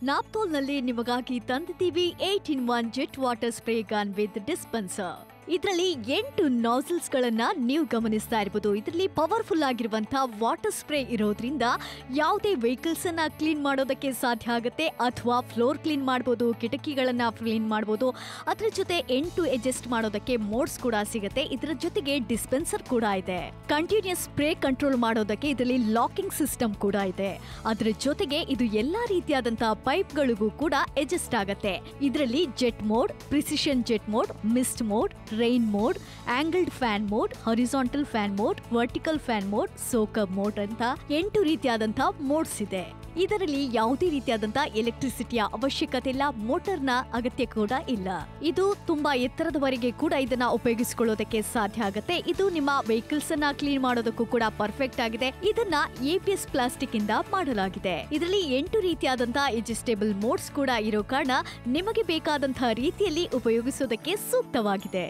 ನಾಪ್ತೋಲ್ನಲ್ಲಿ ನಿಮಗಾಗಿ ತಂದಿದ್ದೀವಿ eight in one jet water spray gun with dispenser ಇದರಲ್ಲಿ ಎಂಟು ನಾಸಲ್ಸ್ ಗಳನ್ನ ನೀವು ಗಮನಿಸ್ತಾ ಇರಬಹುದು ಇದರಲ್ಲಿ ಪವರ್ಫುಲ್ ಆಗಿರುವಂತಹ ವಾಟರ್ ಸ್ಪ್ರೇ ಇರೋದ್ರಿಂದ ಯಾವುದೇ ವೆಹಿಕಲ್ಸ್ ಅನ್ನ ಕ್ಲೀನ್ ಮಾಡೋದಕ್ಕೆ ಸಾಧ್ಯ ಆಗುತ್ತೆ ಅಥವಾ ಫ್ಲೋರ್ ಕ್ಲೀನ್ ಮಾಡಬಹುದು ಕಿಟಕಿಗಳನ್ನ ಕ್ಲೀನ್ ಮಾಡಬಹುದು ಅದ್ರ ಜೊತೆ ಎಂಟು ಅಡ್ಜಸ್ಟ್ ಮಾಡೋದಕ್ಕೆ ಮೋಡ್ಸ್ ಕೂಡ ಸಿಗುತ್ತೆ ಇದರ ಜೊತೆಗೆ ಡಿಸ್ಪೆನ್ಸರ್ ಕೂಡ ಇದೆ ಕಂಟಿನ್ಯೂಸ್ ಸ್ಪ್ರೇ ಕಂಟ್ರೋಲ್ ಮಾಡೋದಕ್ಕೆ ಇದರಲ್ಲಿ ಲಾಕಿಂಗ್ ಸಿಸ್ಟಮ್ ಕೂಡ ಇದೆ ಅದರ ಜೊತೆಗೆ ಇದು ಎಲ್ಲಾ ರೀತಿಯಾದಂತಹ ಪೈಪ್ಗಳಿಗೂ ಕೂಡ ಅಡ್ಜಸ್ಟ್ ಆಗತ್ತೆ ಇದರಲ್ಲಿ jet mode precision jet mode mist mode rain mode angled fan mode horizontal fan mode vertical fan mode soaker mode ಅಂತ ಎಂಟು ರೀತಿಯಾದಂತಹ ಮೋಡ್ಸ್ ಇದೆ ಇದರಲ್ಲಿ ಯಾವುದೇ ರೀತಿಯಾದಂತಹ ಎಲೆಕ್ಟ್ರಿಸಿಟಿಯ ಅವಶ್ಯಕತೆ ಇಲ್ಲ ಮೋಟಾರ್ನ ಅಗತ್ಯ ಕೂಡ ಇಲ್ಲ ಇದು ತುಂಬಾ ಎತ್ತರದವರೆಗೆ ಕೂಡ ಇದನ್ನ ಉಪಯೋಗಿಸಿಕೊಳ್ಳೋದಕ್ಕೆ ಸಾಧ್ಯ ಆಗುತ್ತೆ ಇದು ನಿಮ್ಮ ವೆಹಿಕಲ್ಸ್ ಅನ್ನ ಕ್ಲೀನ್ ಮಾಡೋದಕ್ಕೂ ಕೂಡ ಪರ್ಫೆಕ್ಟ್ ಆಗಿದೆ ಇದನ್ನ ಎಪಿಎಸ್ ಪ್ಲಾಸ್ಟಿಕ್ ಇಂದ ಮಾಡಲಾಗಿದೆ ಇದರಲ್ಲಿ ಎಂಟು ರೀತಿಯಾದಂತಹ ಎಡ್ಜಸ್ಟೇಬಲ್ ಮೋಡ್ಸ್ ಕೂಡ ಇರೋ ಕಾರಣ ನಿಮಗೆ ಬೇಕಾದಂತಹ ರೀತಿಯಲ್ಲಿ ಉಪಯೋಗಿಸೋದಕ್ಕೆ ಸೂಕ್ತವಾಗಿದೆ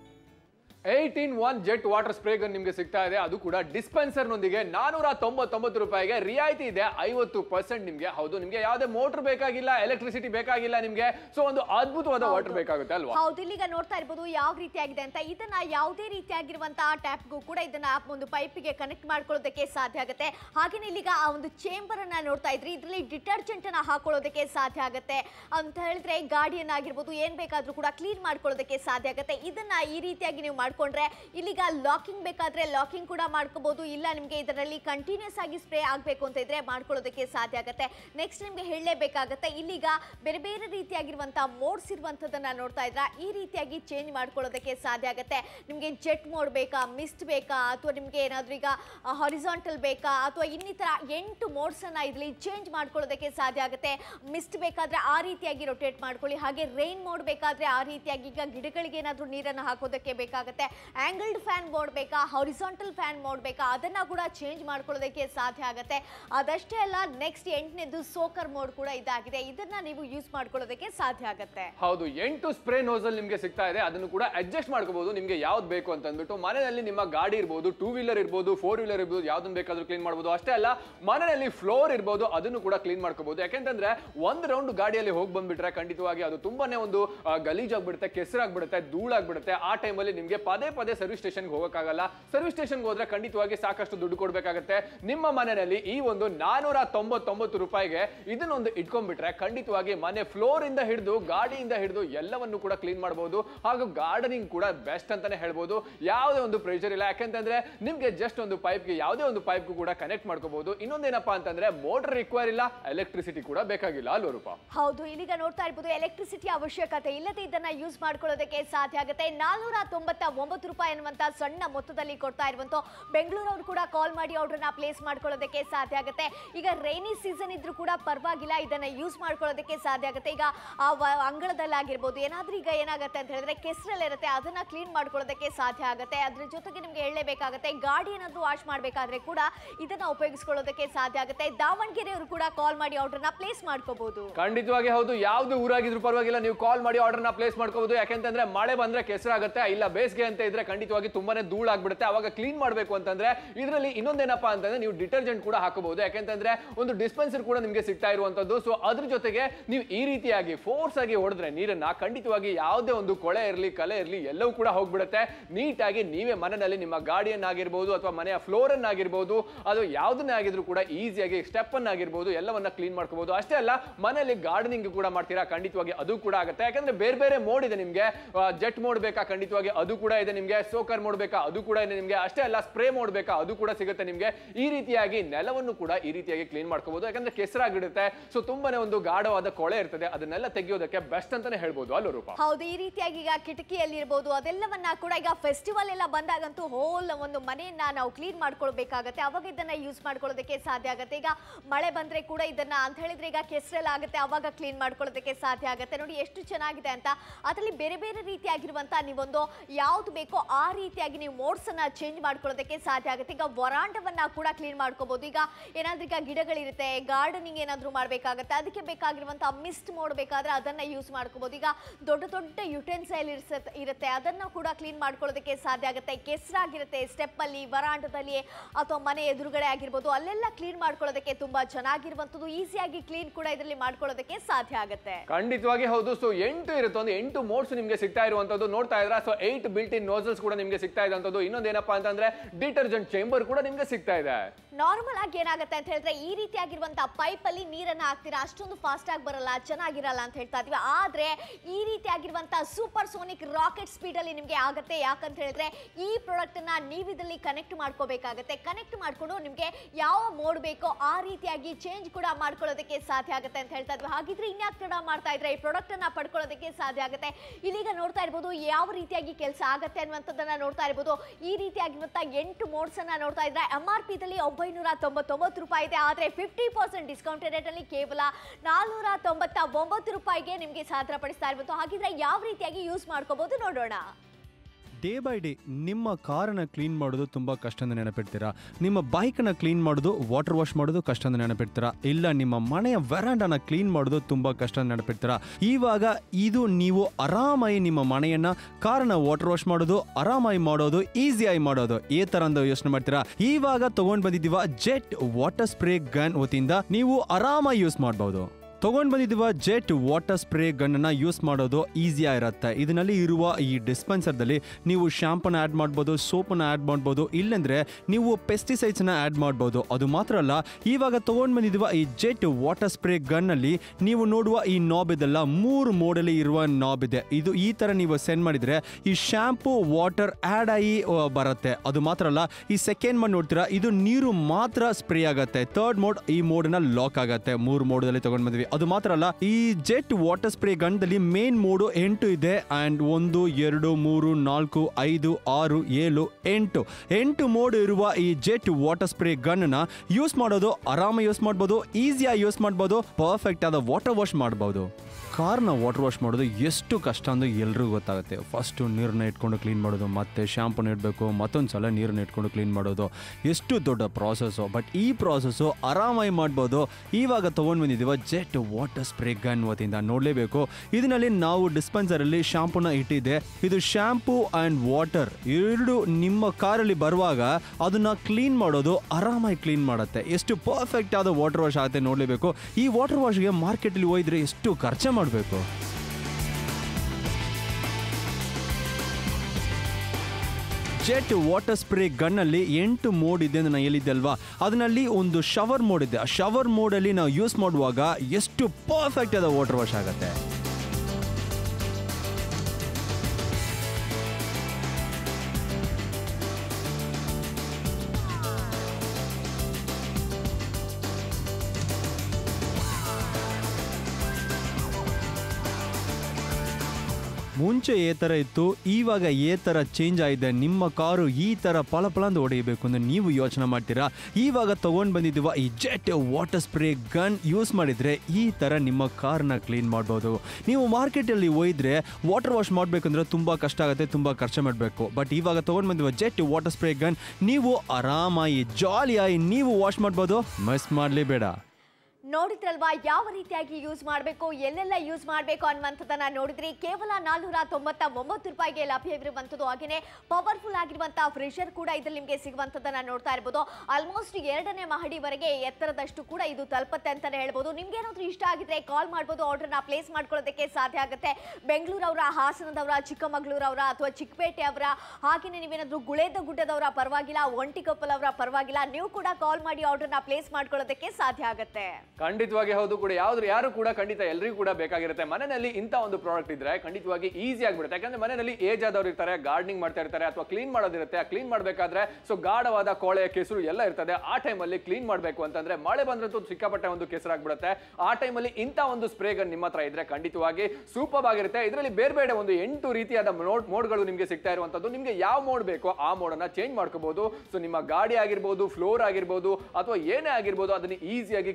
eight in one jet water spray gun ನಿಮಗೆ ಸಿಗ್ತಾ ಇದೆ ಅದು ಕೂಡ ಡಿಸ್ಪೆನ್ಸರ್ ನೊಂದಿಗೆ ನಾನೂರ ತೊಂಬತ್ತೊಂಬತ್ತು ರೂಪಾಯಿಗೆ ರಿಯಾಯಿತಿ ಇದೆ ಐವತ್ತು ಪರ್ಸೆಂಟ್ ನಿಮಗೆ ಹೌದು ನಿಮಗೆ ಯಾವುದೇ ಮೋಟರ್ ಬೇಕಾಗಿಲ್ಲ ಎಲೆಕ್ಟ್ರಿಸಿಟಿ ಬೇಕಾಗಿಲ್ಲ ನಿಮಗೆ ಸೊ ಒಂದು ಅದ್ಭುತವಾದ ವಾಟರ್ ಬೇಕಾಗುತ್ತೆ ಅಲ್ವಾ ಹೌದು ಇಲ್ಲಿಗ ನೋಡ್ತಾ ಇರ್ಬೋದು ಯಾವ ರೀತಿಯಾಗಿದೆ ಅಂತ ಇದನ್ನ ಯಾವುದೇ ರೀತಿಯಾಗಿರುವಂತಹ ಟ್ಯಾಪ್ಗೂ ಕೂಡ ಇದನ್ನ ಒಂದು ಪೈಪಿಗೆ ಕನೆಕ್ಟ್ ಮಾಡ್ಕೊಳ್ಳೋದಕ್ಕೆ ಸಾಧ್ಯ ಆಗುತ್ತೆ ಹಾಗೇನೆ ಇಲ್ಲಿಗ ಆ ಒಂದು ಚೇಂಬರ್ ಅನ್ನ ನೋಡ್ತಾ ಇದ್ರಿ ಇದರಲ್ಲಿ ಡಿಟರ್ಜೆಂಟ್ ಅನ್ನ ಹಾಕೊಳ್ಳೋದಕ್ಕೆ ಸಾಧ್ಯ ಆಗುತ್ತೆ ಅಂತ ಹೇಳಿದ್ರೆ ಗಾಡಿಯನ್ನಾಗಿರ್ಬೋದು ಏನ್ ಬೇಕಾದ್ರೂ ಕೂಡ ಕ್ಲೀನ್ ಮಾಡ್ಕೊಳ್ಳೋದಕ್ಕೆ ಸಾಧ್ಯ ಆಗುತ್ತೆ ಇದನ್ನ ಈ ರೀತಿಯಾಗಿ ನೀವು ಮಾಡ್ಕೊಂಡ್ರೆ ಇಲ್ಲಿಗ ಲಾಕಿಂಗ್ ಬೇಕಾದ್ರೆ ಲಾಕಿಂಗ್ ಕೂಡ ಮಾಡ್ಕೋಬಹುದು ಇಲ್ಲ ನಿಮಗೆ ಇದರಲ್ಲಿ ಕಂಟಿನ್ಯೂಸ್ ಆಗಿ ಸ್ಪ್ರೇ ಆಗಬೇಕು ಅಂತ ಇದ್ರೆ ಮಾಡ್ಕೊಳ್ಳೋದಕ್ಕೆ ಸಾಧ್ಯ ಆಗುತ್ತೆ ನೆಕ್ಸ್ಟ್ ನಿಮಗೆ ಹೇಳಲೇಬೇಕಾಗತ್ತೆ ಇಲ್ಲಿಗ ಬೇರೆ ಬೇರೆ ರೀತಿಯಾಗಿರುವಂತಹ ಮೋಡ್ಸ್ ಇರುವಂಥದ್ದನ್ನ ನೋಡ್ತಾ ಇದ್ರ ಈ ರೀತಿಯಾಗಿ ಚೇಂಜ್ ಮಾಡ್ಕೊಳ್ಳೋದಕ್ಕೆ ಸಾಧ್ಯ ಆಗುತ್ತೆ ನಿಮಗೆ ಜೆಟ್ ಮೋಡ್ ಬೇಕಾ ಮಿಸ್ಟ್ ಬೇಕಾ ಅಥವಾ ನಿಮಗೆ ಏನಾದ್ರೂ ಈಗ ಹಾರಿಸಾಂಟಲ್ ಬೇಕಾ ಅಥವಾ ಇನ್ನಿತರ ಎಂಟು ಮೋಡ್ಸ್ ಅನ್ನ ಇದರಲ್ಲಿ ಚೇಂಜ್ ಮಾಡ್ಕೊಳ್ಳೋದಕ್ಕೆ ಸಾಧ್ಯ ಆಗುತ್ತೆ ಮಿಸ್ಟ್ ಬೇಕಾದ್ರೆ ಆ ರೀತಿಯಾಗಿ ರೊಟೇಟ್ ಮಾಡ್ಕೊಳ್ಳಿ ಹಾಗೆ ರೈನ್ ಮೋಡ್ ಬೇಕಾದ್ರೆ ಆ ರೀತಿಯಾಗಿ ಈಗ ಗಿಡಗಳಿಗೆ ಏನಾದ್ರೂ ನೀರನ್ನು ಹಾಕೋದಕ್ಕೆ ಬೇಕಾಗುತ್ತೆ ಆಂಗಲ್ಡ್ ಫ್ಯಾನ್ ಮೋಡ್ ಬೇಕಾ ಹಾರಿಸಾಂಟಲ್ ಫ್ಯಾನ್ ಮೋಡ್ ಬೇಕಾ ಅದನ್ನ ಕೂಡ ಚೇಂಜ್ ಮಾಡ್ಕೊಳ್ಳೋದಕ್ಕೆ ಸಾಧ್ಯ ಆಗುತ್ತೆ ಅದಷ್ಟೇ ಅಲ್ಲ ನೆಕ್ಸ್ಟ್ ಎಂಟನೇದು ಸೋಕರ್ ಮೋಡ್ ಕೂಡ ಇದಾಗಿದೆ ಇದನ್ನ ನೀವು ಯೂಸ್ ಮಾಡ್ಕೊಳ್ಳೋದಕ್ಕೆ ಸಾಧ್ಯ ಆಗುತ್ತೆ ಹೌದು ಎಂಟು ಸ್ಪ್ರೇ ನೋಸಲ್ ನಿಮಗೆ ಸಿಗ್ತಾ ಇದೆ ಅದನ್ನು ಕೂಡ ಅಡ್ಜಸ್ಟ್ ಮಾಡ್ಕೋಬಹುದು ನಿಮಗೆ ಯಾವ್ದು ಬೇಕು ಅಂತ ಅಂದ್ಬಿಟ್ಟು ಮನೆಯಲ್ಲಿ ನಿಮ್ಮ ಗಾಡಿ ಇರ್ಬೋದು ಟೂ ವೀಲರ್ ಇರ್ಬೋದು ಫೋರ್ ವೀಲರ್ ಇರ್ಬೋದು ಯಾವ್ದನ್ನ ಬೇಕಾದ್ರೂ ಕ್ಲೀನ್ ಮಾಡ್ಬೋದು ಅಷ್ಟೇ ಅಲ್ಲ ಮನೆಯಲ್ಲಿ ಫ್ಲೋರ್ ಇರ್ಬೋದು ಅದನ್ನು ಕೂಡ ಕ್ಲೀನ್ ಮಾಡ್ಕೋಬಹುದು ಯಾಕೆಂತಂದ್ರೆ ಒಂದು ರೌಂಡ್ ಗಾಡಿಯಲ್ಲಿ ಹೋಗಿ ಬಂದ್ಬಿಟ್ರೆ ಖಂಡಿತವಾಗಿ ಅದು ತುಂಬಾನೇ ಒಂದು ಆ, ಗಲೀಜಾಗ್ಬಿಡುತ್ತೆ ಕೆಸರಾಗ್ಬಿಡುತ್ತೆ ಧೂಳಾಗ್ಬಿಡುತ್ತೆ ಆ ಟೈಮಲ್ಲಿ ನಿಮಗೆ ಪದೇ ಪದೇ ಸರ್ವಿಸ್ ಸ್ಟೇಷನ್ಗೆ ಹೋಗೋಕ್ಕಾಗಲ್ಲ ಸರ್ವಿಸ್ ಸ್ಟೇಷನ್ಗೆ ಹೋದ್ರೆ ಖಂಡಿತವಾಗಿ ಸಾಕಷ್ಟು ದುಡ್ಡು ಕೊಡ್ಬೇಕಾಗತ್ತೆ ನಿಮ್ಮ ಮನೆಯಲ್ಲಿ ಈ ಒಂದು ನಾನೂರ ತೊಂಬತ್ತೊಂಬತ್ತು ರೂಪಾಯಿಗೆ ಇದನ್ನೊಂದು ಇಟ್ಕೊಂಡ್ಬಿಟ್ರೆ ಖಂಡಿತವಾಗಿ ಮನೆ ಫ್ಲೋರ್ ಇಂದ ಹಿಡಿದು ಗಾಡಿಯಿಂದ ಹಿಡಿದು ಎಲ್ಲವನ್ನು ಕೂಡ ಕ್ಲೀನ್ ಮಾಡಬಹುದು ಹಾಗೂ ಗಾರ್ಡನಿಂಗ್ ಕೂಡ ಬೆಸ್ಟ್ ಅಂತಾನೆ ಹೇಳ್ಬೋದು ಯಾವುದೇ ಒಂದು ಪ್ರೆಷರ್ ಇಲ್ಲ ಯಾಕೆಂತಂದ್ರೆ ನಿಮ್ಗೆ ಜಸ್ಟ್ ಒಂದು ಪೈಪ್ಗೆ ಯಾವುದೇ ಒಂದು ಪೈಪ್ಗೂ ಕೂಡ ಕನೆಕ್ಟ್ ಮಾಡ್ಕೋಬಹುದು ಇನ್ನೊಂದೇನಪ್ಪಾ ಅಂತಂದ್ರೆ ಮೋಟರ್ ರಿಕ್ವೈರ್ ಇಲ್ಲ ಎಲೆಕ್ಟ್ರಿಸಿಟಿ ಕೂಡ ಬೇಕಾಗಿಲ್ಲ ಅಲ್ವ ರೂಪ ಹೌದು ಇಲ್ಲಿಗ ನೋಡ್ತಾ ಇರ್ಬೋದು ಎಲೆಕ್ಟ್ರಿಸಿಟಿ ಅವಶ್ಯಕತೆ ಇಲ್ಲದೆ ಇದನ್ನ ಯೂಸ್ ಮಾಡ್ಕೊಳ್ಳೋದಕ್ಕೆ ಸಾಧ್ಯ ಆಗುತ್ತೆ ನಾನೂರ ತೊಂಬತ್ತ ಒಂಬತ್ತು ರೂಪಾಯಿ ಅನ್ನುವಂತ ಸಣ್ಣ ಮೊತ್ತದಲ್ಲಿ ಕೊಡ್ತಾ ಇರುವಂತ ಬೆಂಗಳೂರವ್ರು ಕೂಡ ಕಾಲ್ ಮಾಡಿ ಆರ್ಡರ್ನ ಪ್ಲೇಸ್ ಮಾಡ್ಕೊಳ್ಳೋದಕ್ಕೆ ಸಾಧ್ಯ ಆಗುತ್ತೆ ಈಗ ರೈನಿ ಸೀಸನ್ ಇದ್ರೂ ಕೂಡ ಪರವಾಗಿಲ್ಲ ಇದನ್ನ ಯೂಸ್ ಮಾಡ್ಕೊಳ್ಳೋದಕ್ಕೆ ಸಾಧ್ಯ ಆಗುತ್ತೆ ಈಗ ಆ ವ- ಅಂಗಳದಲ್ಲಾಗಿರ್ಬೋದು ಏನಾದ್ರೂ ಈಗ ಏನಾಗುತ್ತೆ ಅಂತ ಹೇಳಿದ್ರೆ ಕೆಸರಲ್ಲಿರುತ್ತೆ ಅದನ್ನ ಕ್ಲೀನ್ ಮಾಡ್ಕೊಳ್ಳೋದಕ್ಕೆ ಸಾಧ್ಯ ಆಗುತ್ತೆ ಅದ್ರ ಜೊತೆಗೆ ನಿಮ್ಗೆ ಹೇಳಲೇಬೇಕಾಗುತ್ತೆ ಗಾಡಿ ಏನಾದ್ರೂ ವಾಶ್ ಮಾಡಬೇಕಾದ್ರೆ ಕೂಡ ಇದನ್ನ ಉಪಯೋಗಿಸ್ಕೊಳ್ಳೋದಕ್ಕೆ ಸಾಧ್ಯ ಆಗುತ್ತೆ ದಾವಣಗೆರೆಯವರು ಕೂಡ ಕಾಲ್ ಮಾಡಿ ಆರ್ಡರ್ನ ಪ್ಲೇಸ್ ಮಾಡ್ಕೋಬಹುದು ಖಂಡಿತವಾಗಿ ಹೌದು ಯಾವ್ದು ಊರಾಗಿದ್ರು ಪರವಾಗಿಲ್ಲ ನೀವು ಕಾಲ್ ಮಾಡಿ ಆರ್ಡರ್ನ ಪ್ಲೇಸ್ ಮಾಡ್ಕೋಬಹುದು ಯಾಕೆಂತಂದ್ರೆ ಮಳೆ ಬಂದ್ರೆ ಕೆಸರಾಗುತ್ತೆ ಇಲ್ಲ ಬೇಸಿಗೆ ಅಂತ ಇದ್ರೆ ಖಂಡಿತವಾಗಿ ತುಂಬಾನೇ ಧೂಳಾಗ್ಬಿಡುತ್ತೆ ಅವಾಗ ಕ್ಲೀನ್ ಮಾಡಬೇಕು ಅಂತಂದ್ರೆ ಇದರಲ್ಲಿ ಇನ್ನೊಂದೇನಪ್ಪಾ ಅಂತಂದ್ರೆ ನೀವು ಡಿಟರ್ಜೆಂಟ್ ಕೂಡ ಹಾಕಬಹುದು ಯಾಕೆಂತಂದ್ರೆ ಒಂದು ಡಿಸ್ಪೆನ್ಸರ್ ಕೂಡ ನಿಮಗೆ ಸಿಗ್ತಾ ಇರುವಂತದ್ದು ಸೊ ಅದ್ರ ಜೊತೆಗೆ ನೀವು ಈ ರೀತಿಯಾಗಿ ಫೋರ್ಸ್ ಆಗಿ ಹೊಡೆದ್ರೆ ನೀರನ್ನ ಖಂಡಿತವಾಗಿ ಯಾವುದೇ ಒಂದು ಕೊಳೆ ಇರಲಿ ಕಲೆ ಇರಲಿ ಎಲ್ಲವೂ ಕೂಡ ಹೋಗ್ಬಿಡುತ್ತೆ ನೀಟಾಗಿ ನೀವೇ ಮನೆಯಲ್ಲಿ ನಿಮ್ಮ ಗಾಡಿಯನ್ನಾಗಿರ್ಬೋದು ಅಥವಾ ಮನೆಯ ಫ್ಲೋರ್ ಆಗಿರ್ಬೋದು ಅದು ಯಾವುದನ್ನೇ ಆಗಿದ್ರು ಕೂಡ ಈಸಿಯಾಗಿ ಸ್ಟೆಪ್ ಆಗಿರ್ಬೋದು ಎಲ್ಲವನ್ನ ಕ್ಲೀನ್ ಮಾಡ್ಕೋಬಹುದು ಅಷ್ಟೇ ಅಲ್ಲ ಮನೆಯಲ್ಲಿ ಗಾರ್ಡನಿಂಗ್ ಕೂಡ ಮಾಡ್ತೀರಾ ಖಂಡಿತವಾಗಿ ಅದು ಕೂಡ ಆಗುತ್ತೆ ಯಾಕಂದ್ರೆ ಬೇರೆ ಬೇರೆ ಮೋಡ್ ಇದೆ ನಿಮಗೆ ಜೆಟ್ ಮೋಡ್ ಬೇಕಾ ಖಂಡಿತವಾಗಿ ಅದು ಕೂಡ ಇದೆ ನಿಮಗೆ ಸೋಕರ್ ಮೋಡ್ ಬೇಕಾ ಅದು ಕೂಡ ಇದೆ ನಿಮಗೆ ಅಷ್ಟೇ ಅಲ್ಲ ಸ್ಪ್ರೇ ಮೋಡ್ ಬೇಕಾ ಅದು ಕೂಡ ಸಿಗುತ್ತೆ ನಿಮಗೆ ಈ ರೀತಿಯಾಗಿ ನೆಲವನ್ನು ಕೂಡ ಈ ರೀತಿಯಾಗಿ ಕ್ಲೀನ್ ಮಾಡ್ಕೋಬಹುದು ಯಾಕಂದ್ರೆ ಕೆಸರಾಗಿಡುತ್ತೆ ಸೊ ತುಂಬಾನೇ ಒಂದು ಗಾಢವಾದ ಕೊಳೆ ಇರ್ತದೆ ಅದನ್ನೆಲ್ಲ ತೆಗೆಯೋದಕ್ಕೆ ಬೆಸ್ಟ್ ಅಂತಾನೆ ಹೇಳ್ಬೋದು ಅಲ್ಲೂ ರೂಪ ಹೌದು ಈ ರೀತಿಯಾಗಿ ಈಗ ಕಿಟಕಿಯಲ್ಲಿ ಇರ್ಬೋದು ಅದೆಲ್ಲವನ್ನ ಕೂಡ ಈಗ ಫೆಸ್ಟಿವಲ್ ಎಲ್ಲ ಬಂದಾಗಂತೂ ಹೋಲ್ ಒಂದು ಮನೆಯನ್ನ ನಾವು ಕ್ಲೀನ್ ಮಾಡ್ಕೊಳ್ಬೇಕಾಗತ್ತೆ ಅವಾಗ ಇದನ್ನ ಯೂಸ್ ಮಾಡ್ಕೊಳ್ಳೋದಕ್ಕೆ ಸಾಧ್ಯ ಆಗುತ್ತೆ ಈಗ ಮಳೆ ಬಂದ್ರೆ ಕೂಡ ಇದನ್ನ ಅಂತ ಹೇಳಿದ್ರೆ ಈಗ ಕೆಸರೆಲ್ಲ ಆಗುತ್ತೆ ಅವಾಗ ಕ್ಲೀನ್ ಮಾಡ್ಕೊಳ್ಳೋದಕ್ಕೆ ಸಾಧ್ಯ ಆಗುತ್ತೆ ನೋಡಿ ಎಷ್ಟು ಚೆನ್ನಾಗಿದೆ ಅಂತ ಅದರಲ್ಲಿ ಬೇರೆ ಬೇರೆ ರೀತಿಯಾಗಿರುವಂತ ನೀವೊಂದು ಯಾವ್ದು ಯಾವ್ದು ಬೇಕೋ ಆ ರೀತಿಯಾಗಿ ನೀವು ಮೋಡ್ಸ್ ಅನ್ನ ಚೇಂಜ್ ಮಾಡ್ಕೊಳ್ಳೋದಕ್ಕೆ ಸಾಧ್ಯ ಆಗುತ್ತೆ ಈಗ ವರಾಂಡವನ್ನ ಕೂಡ ಕ್ಲೀನ್ ಮಾಡ್ಕೋಬಹುದು ಈಗ ಏನಾದ್ರೂ ಈಗ ಗಿಡಗಳಿರುತ್ತೆ ಗಾರ್ಡನಿಂಗ್ ಏನಾದ್ರೂ ಮಾಡ್ಬೇಕಾಗತ್ತೆ ಅದಕ್ಕೆ ಬೇಕಾಗಿರುವಂತಹ ಮಿಸ್ಟ್ ಮೋಡ್ ಬೇಕಾದ್ರೆ ಅದನ್ನ ಯೂಸ್ ಮಾಡ್ಕೋಬಹುದು ಈಗ ದೊಡ್ಡ ದೊಡ್ಡ ಯುಟೆನ್ಸೈಲ್ ಇರುತ್ತೆ ಅದನ್ನ ಕೂಡ ಕ್ಲೀನ್ ಮಾಡ್ಕೊಳ್ಳೋದಕ್ಕೆ ಸಾಧ್ಯ ಆಗುತ್ತೆ ಕೆಸರಾಗಿರುತ್ತೆ ಸ್ಟೆಪ್ ಅಲ್ಲಿ ವರಾಂಡದಲ್ಲಿ ಅಥವಾ ಮನೆ ಎದುರುಗಡೆ ಆಗಿರ್ಬೋದು ಅಲ್ಲೆಲ್ಲ ಕ್ಲೀನ್ ಮಾಡ್ಕೊಳ್ಳೋದಕ್ಕೆ ತುಂಬಾ ಚೆನ್ನಾಗಿರುವಂಥದ್ದು ಈಸಿಯಾಗಿ ಕ್ಲೀನ್ ಕೂಡ ಇದರಲ್ಲಿ ಮಾಡ್ಕೊಳ್ಳೋದಕ್ಕೆ ಸಾಧ್ಯ ಆಗುತ್ತೆ ಖಂಡಿತವಾಗಿ ಹೌದು ಸೊ ಎಂಟು ಇರುತ್ತೆ ಒಂದು ಎಂಟು ಮೋಡ್ಸ್ ನಿಮಗೆ ಸಿಗ್ತಾ ಇರುವಂತದ್ದು ನೋಡ್ತಾ ಇದ್ರ so eight built in nozzles ಕೂಡ ನಿಮಗೆ ಸಿಗ್ತಾ ಇರುವಂತದ್ದು ಇನ್ನೊಂದೇನಪ್ಪಾ ಅಂತಂದ್ರೆ ಡಿಟರ್ಜೆಂಟ್ ಚೇಂಬರ್ ಕೂಡ ನಿಮಗೆ ಸಿಗ್ತಾ ಇದೆ ನಾರ್ಮಲ್ ಆಗಿ ಏನಾಗುತ್ತೆ ಅಂತ ಹೇಳಿದ್ರೆ ಈ ರೀತಿಯಾಗಿರುವಂತಹ ಪೈಪ್ ಅಲ್ಲಿ ನೀರನ್ನ ಹಾಕ್ತೀರಾ ಅಷ್ಟೊಂದು ಫಾಸ್ಟ್ ಆಗಿ ಬರಲ್ಲ ಚೆನ್ನಾಗಿರಲ್ಲ ಅಂತ ಹೇಳ್ತಾ ಇದೀವಿ ಆದ್ರೆ ಈ ರೀತಿಯಾಗಿರುವಂತಹ ಸೂಪರ್ ಸೋನಿಕ್ ರಾಕೆಟ್ ಸ್ಪೀಡ್ ಅಲ್ಲಿ ನಿಮ್ಗೆ ಆಗತ್ತೆ ಯಾಕಂತ ಹೇಳಿದ್ರೆ ಈ ಪ್ರಾಡಕ್ಟ್ ಅನ್ನ ನೀವು ಇದರಲ್ಲಿ ಕನೆಕ್ಟ್ ಮಾಡ್ಕೋಬೇಕಾಗತ್ತೆ ಕನೆಕ್ಟ್ ಮಾಡ್ಕೊಂಡು ನಿಮ್ಗೆ ಯಾವ ಮೋಡ್ ಬೇಕೋ ಆ ರೀತಿಯಾಗಿ ಚೇಂಜ್ ಕೂಡ ಮಾಡ್ಕೊಳ್ಳೋದಕ್ಕೆ ಸಾಧ್ಯ ಆಗುತ್ತೆ ಅಂತ ಹೇಳ್ತಾ ಇದ್ವಿ ಹಾಗಿದ್ರೆ ಇನ್ಯಾಕ್ ತಡ ಮಾಡ್ತಾ ಇದ್ರೆ ಈ ಪ್ರಾಡಕ್ಟ್ ಅನ್ನ ಪಡ್ಕೊಳ್ಳೋದಕ್ಕೆ ಸಾಧ್ಯ ಆಗುತ್ತೆ ಇಲ್ಲಿಗ ನೋಡ್ತಾ ಇರ್ಬೋದು ಯಾವ ರೀತಿಯಾಗಿ ಕೆಲಸ ಆಗತ್ತೆ ಅನ್ನುವಂಥದ್ದನ್ನ ನೋಡ್ತಾ ಇರ್ಬೋದು ಈ ರೀತಿಯಾಗಿರುವಂತಹ ಎಂಟು ಮೋಡ್ಸ್ ಅನ್ನ ನೋಡ್ತಾ ಇದ್ರೆ ಎಂ ಆರ್ ಪಿ ದಲ್ಲಿ ಒಂಬೈನೂರ ತೊಂಬತ್ತೊಂಬತ್ತು ರೂಪಾಯಿ ಇದೆ ಆದ್ರೆ ಫಿಫ್ಟಿ ಪರ್ಸೆಂಟ್ ಡಿಸ್ಕೌಂಟ್ ರೇಟ್ ಅಲ್ಲಿ ಕೇವಲ ನಾಲ್ನೂರ ತೊಂಬತ್ತ ಒಂಬತ್ತು ರೂಪಾಯಿಗೆ ನಿಮಗೆ ಸಾಧನ ಪಡಿಸ್ತಾ ಇರ್ಬೋದು ಹಾಗಿದ್ರೆ ಯಾವ ರೀತಿಯಾಗಿ ಯೂಸ್ ಮಾಡ್ಕೋಬಹುದು ನೋಡೋಣ ಡೇ ಬೈ ಡೇ ನಿಮ್ಮ ಕಾರನ್ನ ಕ್ಲೀನ್ ಮಾಡೋದು ತುಂಬ ಕಷ್ಟ ಅಂತ ನೆನಪಿಡ್ತೀರಾ ನಿಮ್ಮ ಬೈಕನ್ನ ಕ್ಲೀನ್ ಮಾಡೋದು ವಾಟರ್ ವಾಶ್ ಮಾಡೋದು ಕಷ್ಟ ಅಂತ ನೆನಪಿಡ್ತೀರಾ ಇಲ್ಲ ನಿಮ್ಮ ಮನೆಯ ವೆರಾಂಡನ ಕ್ಲೀನ್ ಮಾಡೋದು ತುಂಬ ಕಷ್ಟ ಅಂತ ನೆನಪಿಡ್ತೀರಾ ಇವಾಗ ಇದು ನೀವು ಆರಾಮಾಗಿ ನಿಮ್ಮ ಮನೆಯನ್ನ ಕಾರನ್ನ ವಾಟರ್ ವಾಶ್ ಮಾಡೋದು ಆರಾಮಾಗಿ ಮಾಡೋದು ಈಸಿಯಾಗಿ ಮಾಡೋದು ಈ ಥರ ಅಂತ ಯೋಚನೆ ಮಾಡ್ತೀರಾ ಇವಾಗ ತಗೊಂಡ್ ಬಂದಿದ್ದೀವ ಜೆಟ್ ವಾಟರ್ ಸ್ಪ್ರೇ ಗನ್ ವತಿಯಿಂದ ನೀವು ಆರಾಮಾಗಿ ಯೂಸ್ ಮಾಡ್ಬೋದು ತಗೊಂಡ್ ಬಂದಿದ್ದೀವ ಜೆಟ್ ವಾಟರ್ ಸ್ಪ್ರೇ ಗನ್ನ ಯೂಸ್ ಮಾಡೋದು ಈಸಿ ಇರುತ್ತೆ ಇದರಲ್ಲಿ ಇರುವ ಈ ಡಿಸ್ಪೆನ್ಸರ್ದಲ್ಲಿ ನೀವು ಶಾಂಪೂನ ಆ್ಯಡ್ ಮಾಡ್ಬೋದು ಸೋಪನ್ನ ಆ್ಯಡ್ ಮಾಡ್ಬೋದು ಇಲ್ಲಂದ್ರೆ ನೀವು ಪೆಸ್ಟಿಸೈಡ್ಸ್ನ ಆ್ಯಡ್ ಮಾಡ್ಬೋದು ಅದು ಮಾತ್ರ ಅಲ್ಲ ಇವಾಗ ತಗೊಂಡ್ ಬಂದಿದ್ದೀವ ಈ ಜೆಟ್ ವಾಟರ್ ಸ್ಪ್ರೇ ಗನ್ನಲ್ಲಿ ನೀವು ನೋಡುವ ಈ ನಾಬ್ ಇದೆಲ್ಲ ಮೂರು ಮೋಡಲ್ಲಿ ಇರುವ ನಾಬ್ ಇದೆ ಇದು ಈ ಥರ ನೀವು ಸೆಂಡ್ ಮಾಡಿದ್ರೆ ಈ ಶಾಂಪೂ ವಾಟರ್ ಆ್ಯಡ್ ಆಗಿ ಆ, ಬರುತ್ತೆ ಅದು ಮಾತ್ರ ಅಲ್ಲ ಈ ಸೆಕೆಂಡ್ ಮೋಡ್ ನೋಡ್ತೀರಾ ಇದು ನೀರು ಮಾತ್ರ ಸ್ಪ್ರೇ ಆಗತ್ತೆ ಥರ್ಡ್ ಮೋಡ್ ಈ ಮೋಡ್ನ ಲಾಕ್ ಆಗತ್ತೆ ಮೂರು ಮೋಡಲ್ಲಿ ತಗೊಂಡ್ ಬಂದ್ವಿ ಅದು ಮಾತ್ರ ಅಲ್ಲ ಈ ಜೆಟ್ ವಾಟರ್ ಸ್ಪ್ರೇ ಗನ್ದಲ್ಲಿ ಮೇನ್ ಮೋಡು ಎಂಟು ಇದೆ ಅಂಡ್ ಒಂದು ಎರಡು ಮೂರು ನಾಲ್ಕು ಐದು ಆರು ಏಳು ಎಂಟು ಎಂಟು ಮೋಡ್ ಇರುವ ಈ ಜೆಟ್ ವಾಟರ್ ಸ್ಪ್ರೇ ಗನ್ನ ಯೂಸ್ ಮಾಡೋದು ಆರಾಮ ಯೂಸ್ ಮಾಡ್ಬೋದು ಈಸಿಯಾಗಿ ಯೂಸ್ ಮಾಡ್ಬೋದು ಪರ್ಫೆಕ್ಟ್ ಆದ ವಾಟರ್ ವಾಶ್ ಮಾಡ್ಬೋದು ಕಾರ್ನ ವಾಟರ್ ವಾಶ್ ಮಾಡೋದು ಎಷ್ಟು ಕಷ್ಟ ಅಂದ್ರೆ ಎಲ್ರಿಗೂ ಗೊತ್ತಾಗುತ್ತೆ ಫಸ್ಟು ನೀರನ್ನ ಇಟ್ಕೊಂಡು ಕ್ಲೀನ್ ಮಾಡೋದು ಮತ್ತೆ ಶಾಂಪೂನ ಇಡಬೇಕು ಮತ್ತೊಂದು ಸಲ ನೀರನ್ನ ಇಟ್ಕೊಂಡು ಕ್ಲೀನ್ ಮಾಡೋದು ಎಷ್ಟು ದೊಡ್ಡ ಪ್ರಾಸೆಸ್ಸು ಬಟ್ ಈ ಪ್ರಾಸೆಸ್ಸು ಆರಾಮಾಗಿ ಮಾಡ್ಬೋದು ಇವಾಗ ತೊಗೊಂಡು ಬಂದಿದ್ದೀವ ಜೆಟ್ ವಾಟರ್ ಸ್ಪ್ರೇ ಗನ್ ವತಿಯಿಂದ ನೋಡಲೇಬೇಕು ಇದರಲ್ಲಿ ನಾವು ಡಿಸ್ಪೆನ್ಸರಲ್ಲಿ ಶಾಂಪೂನ ಇಟ್ಟಿದ್ದೆ ಇದು ಶಾಂಪೂ ಆ್ಯಂಡ್ ವಾಟರ್ ಎರಡು ನಿಮ್ಮ ಕಾರಲ್ಲಿ ಬರುವಾಗ ಅದನ್ನ ಕ್ಲೀನ್ ಮಾಡೋದು ಆರಾಮಾಗಿ ಕ್ಲೀನ್ ಮಾಡುತ್ತೆ ಎಷ್ಟು ಪರ್ಫೆಕ್ಟ್ ಆದ ವಾಟರ್ ವಾಶ್ ಆಗುತ್ತೆ ನೋಡಲೇಬೇಕು ಈ ವಾಟರ್ ವಾಶ್ಗೆ ಮಾರ್ಕೆಟಲ್ಲಿ ಹೋಯ್ದ್ರೆ ಎಷ್ಟು ಖರ್ಚು ಮಾಡಬೇಕು ಜೆಟ್ ವಾಟರ್ ಸ್ಪ್ರೇ ಗನ್ನಲ್ಲಿ ಎಂಟು ಮೋಡ್ ಇದೆ ಅಂತ ನಾನು ಹೇಳಿದ್ದೆ ಅಲ್ವಾ ಅದರಲ್ಲಿ ಒಂದು ಶವರ್ ಮೋಡ್ ಇದೆ ಆ ಶವರ್ ಮೋಡಲ್ಲಿ ನಾವು ಯೂಸ್ ಮಾಡುವಾಗ ಎಷ್ಟು ಪರ್ಫೆಕ್ಟ್ ಆದ ವಾಟರ್ ವಾಶ್ ಆಗುತ್ತೆ ಮುಂಚೆ ಏ ಥರ ಇತ್ತು ಇವಾಗ ಏ ಥರ ಚೇಂಜ್ ಆಗಿದೆ ನಿಮ್ಮ ಕಾರು ಈ ಥರ ಫಲಫಲ ಅಂತ ಹೊಡೆಯಬೇಕು ಅಂತ ನೀವು ಯೋಚನೆ ಮಾಡ್ತೀರಾ ಇವಾಗ ತಗೊಂಡು ಬಂದಿದ್ದೀವ ಈ jet water spray gun use ಮಾಡಿದರೆ ಈ ಥರ ನಿಮ್ಮ ಕಾರ್ನ ಕ್ಲೀನ್ ಮಾಡ್ಬೋದು ನೀವು ಮಾರ್ಕೆಟಲ್ಲಿ ಒಯ್ದ್ರೆ ವಾಟರ್ ವಾಶ್ ಮಾಡಬೇಕಂದ್ರೆ ತುಂಬ ಕಷ್ಟ ಆಗುತ್ತೆ ತುಂಬ ಖರ್ಚು ಮಾಡಬೇಕು ಬಟ್ ಇವಾಗ ತಗೊಂಡು ಬಂದಿರುವ ಜೆಟ್ ವಾಟರ್ ಸ್ಪ್ರೇ ಗನ್ ನೀವು ಆರಾಮಾಗಿ ಜಾಲಿಯಾಗಿ ನೀವು ವಾಶ್ ಮಾಡ್ಬೋದು ಮಿಸ್ ಮಾಡಲೇಬೇಡ ನೋಡಿದ್ರಲ್ವಾ ಯಾವ ರೀತಿಯಾಗಿ ಯೂಸ್ ಮಾಡಬೇಕು ಎಲ್ಲೆಲ್ಲ ಯೂಸ್ ಮಾಡಬೇಕು ಅನ್ನುವಂಥದ್ದನ್ನ ನೋಡಿದ್ರಿ ಕೇವಲ ನಾಲ್ನೂರ ತೊಂಬತ್ತ ಒಂಬತ್ತು ರೂಪಾಯಿಗೆ ಲಭ್ಯವಿರುವಂಥದ್ದು ಹಾಗೆಯೇ ಪವರ್ಫುಲ್ ಆಗಿರುವಂತಹ ಫ್ರೆಷರ್ ಕೂಡ ಇದ್ರಲ್ಲಿ ನಿಮಗೆ ಸಿಗುವಂಥದ್ದನ್ನ ನೋಡ್ತಾ ಇರ್ಬೋದು ಆಲ್ಮೋಸ್ಟ್ ಎರಡನೇ ಮಹಡಿವರೆಗೆ ಎತ್ತರದಷ್ಟು ಕೂಡ ಇದು ತಲುಪತ್ತೆ ಅಂತಾನೆ ಹೇಳ್ಬೋದು ನಿಮ್ಗೆ ಏನಾದ್ರೂ ಇಷ್ಟ ಆಗಿದ್ರೆ ಕಾಲ್ ಮಾಡ್ಬೋದು ಆರ್ಡರ್ನ ಪ್ಲೇಸ್ ಮಾಡ್ಕೊಳ್ಳೋದಕ್ಕೆ ಸಾಧ್ಯ ಆಗುತ್ತೆ ಬೆಂಗಳೂರವರ ಹಾಸನದವರ ಚಿಕ್ಕಮಗಳೂರವರ ಅಥವಾ ಚಿಕ್ಕಪೇಟೆ ಅವರ ಹಾಗೆಯೇ ನೀವೇನಾದ್ರೂ ಗುಳೇದ ಗುಡ್ಡದವರ ಪರವಾಗಿಲ್ಲ ಒಂಟಿಕೊಪ್ಪಲ್ ಅವರ ಪರವಾಗಿಲ್ಲ ನೀವು ಕೂಡ ಕಾಲ್ ಮಾಡಿ ಆರ್ಡರ್ನ ಪ್ಲೇಸ್ ಮಾಡ್ಕೊಳ್ಳೋದಕ್ಕೆ ಸಾಧ್ಯ ಆಗುತ್ತೆ ಖಂಡಿತವಾಗಿ ಹೌದು ಕೂಡ ಯಾವ್ದು ಯಾರು ಕೂಡ ಖಂಡಿತ ಎಲ್ರಿಗೂ ಕೂಡ ಬೇಕಾಗಿರುತ್ತೆ ಮನೆಯಲ್ಲಿ ಇಂಥ ಒಂದು ಪ್ರಾಡಕ್ಟ್ ಇದ್ರೆ ಖಂಡಿತವಾಗಿ ಈಸಿ ಆಗಿಬಿಡುತ್ತೆ ಯಾಕಂದ್ರೆ ಮನೆಯಲ್ಲಿ ಏಜ್ ಆದವ್ರು ಇರ್ತಾರೆ ಗಾರ್ಡನಿಂಗ್ ಮಾಡ್ತಾ ಇರ್ತಾರೆ ಅಥವಾ ಕ್ಲೀನ್ ಮಾಡೋದಿರುತ್ತೆ ಆ ಕ್ಲೀನ್ ಮಾಡಬೇಕಾದ್ರೆ ಸೊ ಗಾಢವಾದ ಕೋಳೆ ಕೆಸರು ಎಲ್ಲ ಇರ್ತದೆ ಆ ಟೈಮಲ್ಲಿ ಕ್ಲೀನ್ ಮಾಡಬೇಕು ಅಂತಂದ್ರೆ ಮಳೆ ಬಂದ್ರಂತೂ ಸಿಕ್ಕಾಪಟ್ಟೆ ಒಂದು ಕೆಸರಾಗ್ಬಿಡುತ್ತೆ ಆ ಟೈಮಲ್ಲಿ ಇಂಥ ಒಂದು ಸ್ಪ್ರೇ ಗನ್ ನಿಮ್ಮ ಹತ್ರ ಇದ್ರೆ ಖಂಡಿತವಾಗಿ ಸೂಪರ್ ಆಗಿರುತ್ತೆ ಇದರಲ್ಲಿ ಬೇರೆ ಬೇರೆ ಒಂದು ಎಂಟು ರೀತಿಯಾದ ಮೋಡ್ ಮೋಡ್ಗಳು ನಿಮಗೆ ಸಿಗ್ತಾ ಇರುವಂತದ್ದು ನಿಮಗೆ ಯಾವ ಮೋಡ್ ಬೇಕೋ ಆ ಮೋಡನ್ನ ಚೇಂಜ್ ಮಾಡ್ಕೋಬಹುದು ಸೊ ನಿಮ್ಮ ಗಾಡಿ ಆಗಿರ್ಬೋದು ಫ್ಲೋರ್ ಆಗಿರ್ಬೋದು ಅಥವಾ ಏನೇ ಆಗಿರ್ಬೋದು ಅದನ್ನ ಈಸಿಯಾಗಿ ಕ್ಲೀನ್ ಮಾಡ್ಕೋಬಹುದು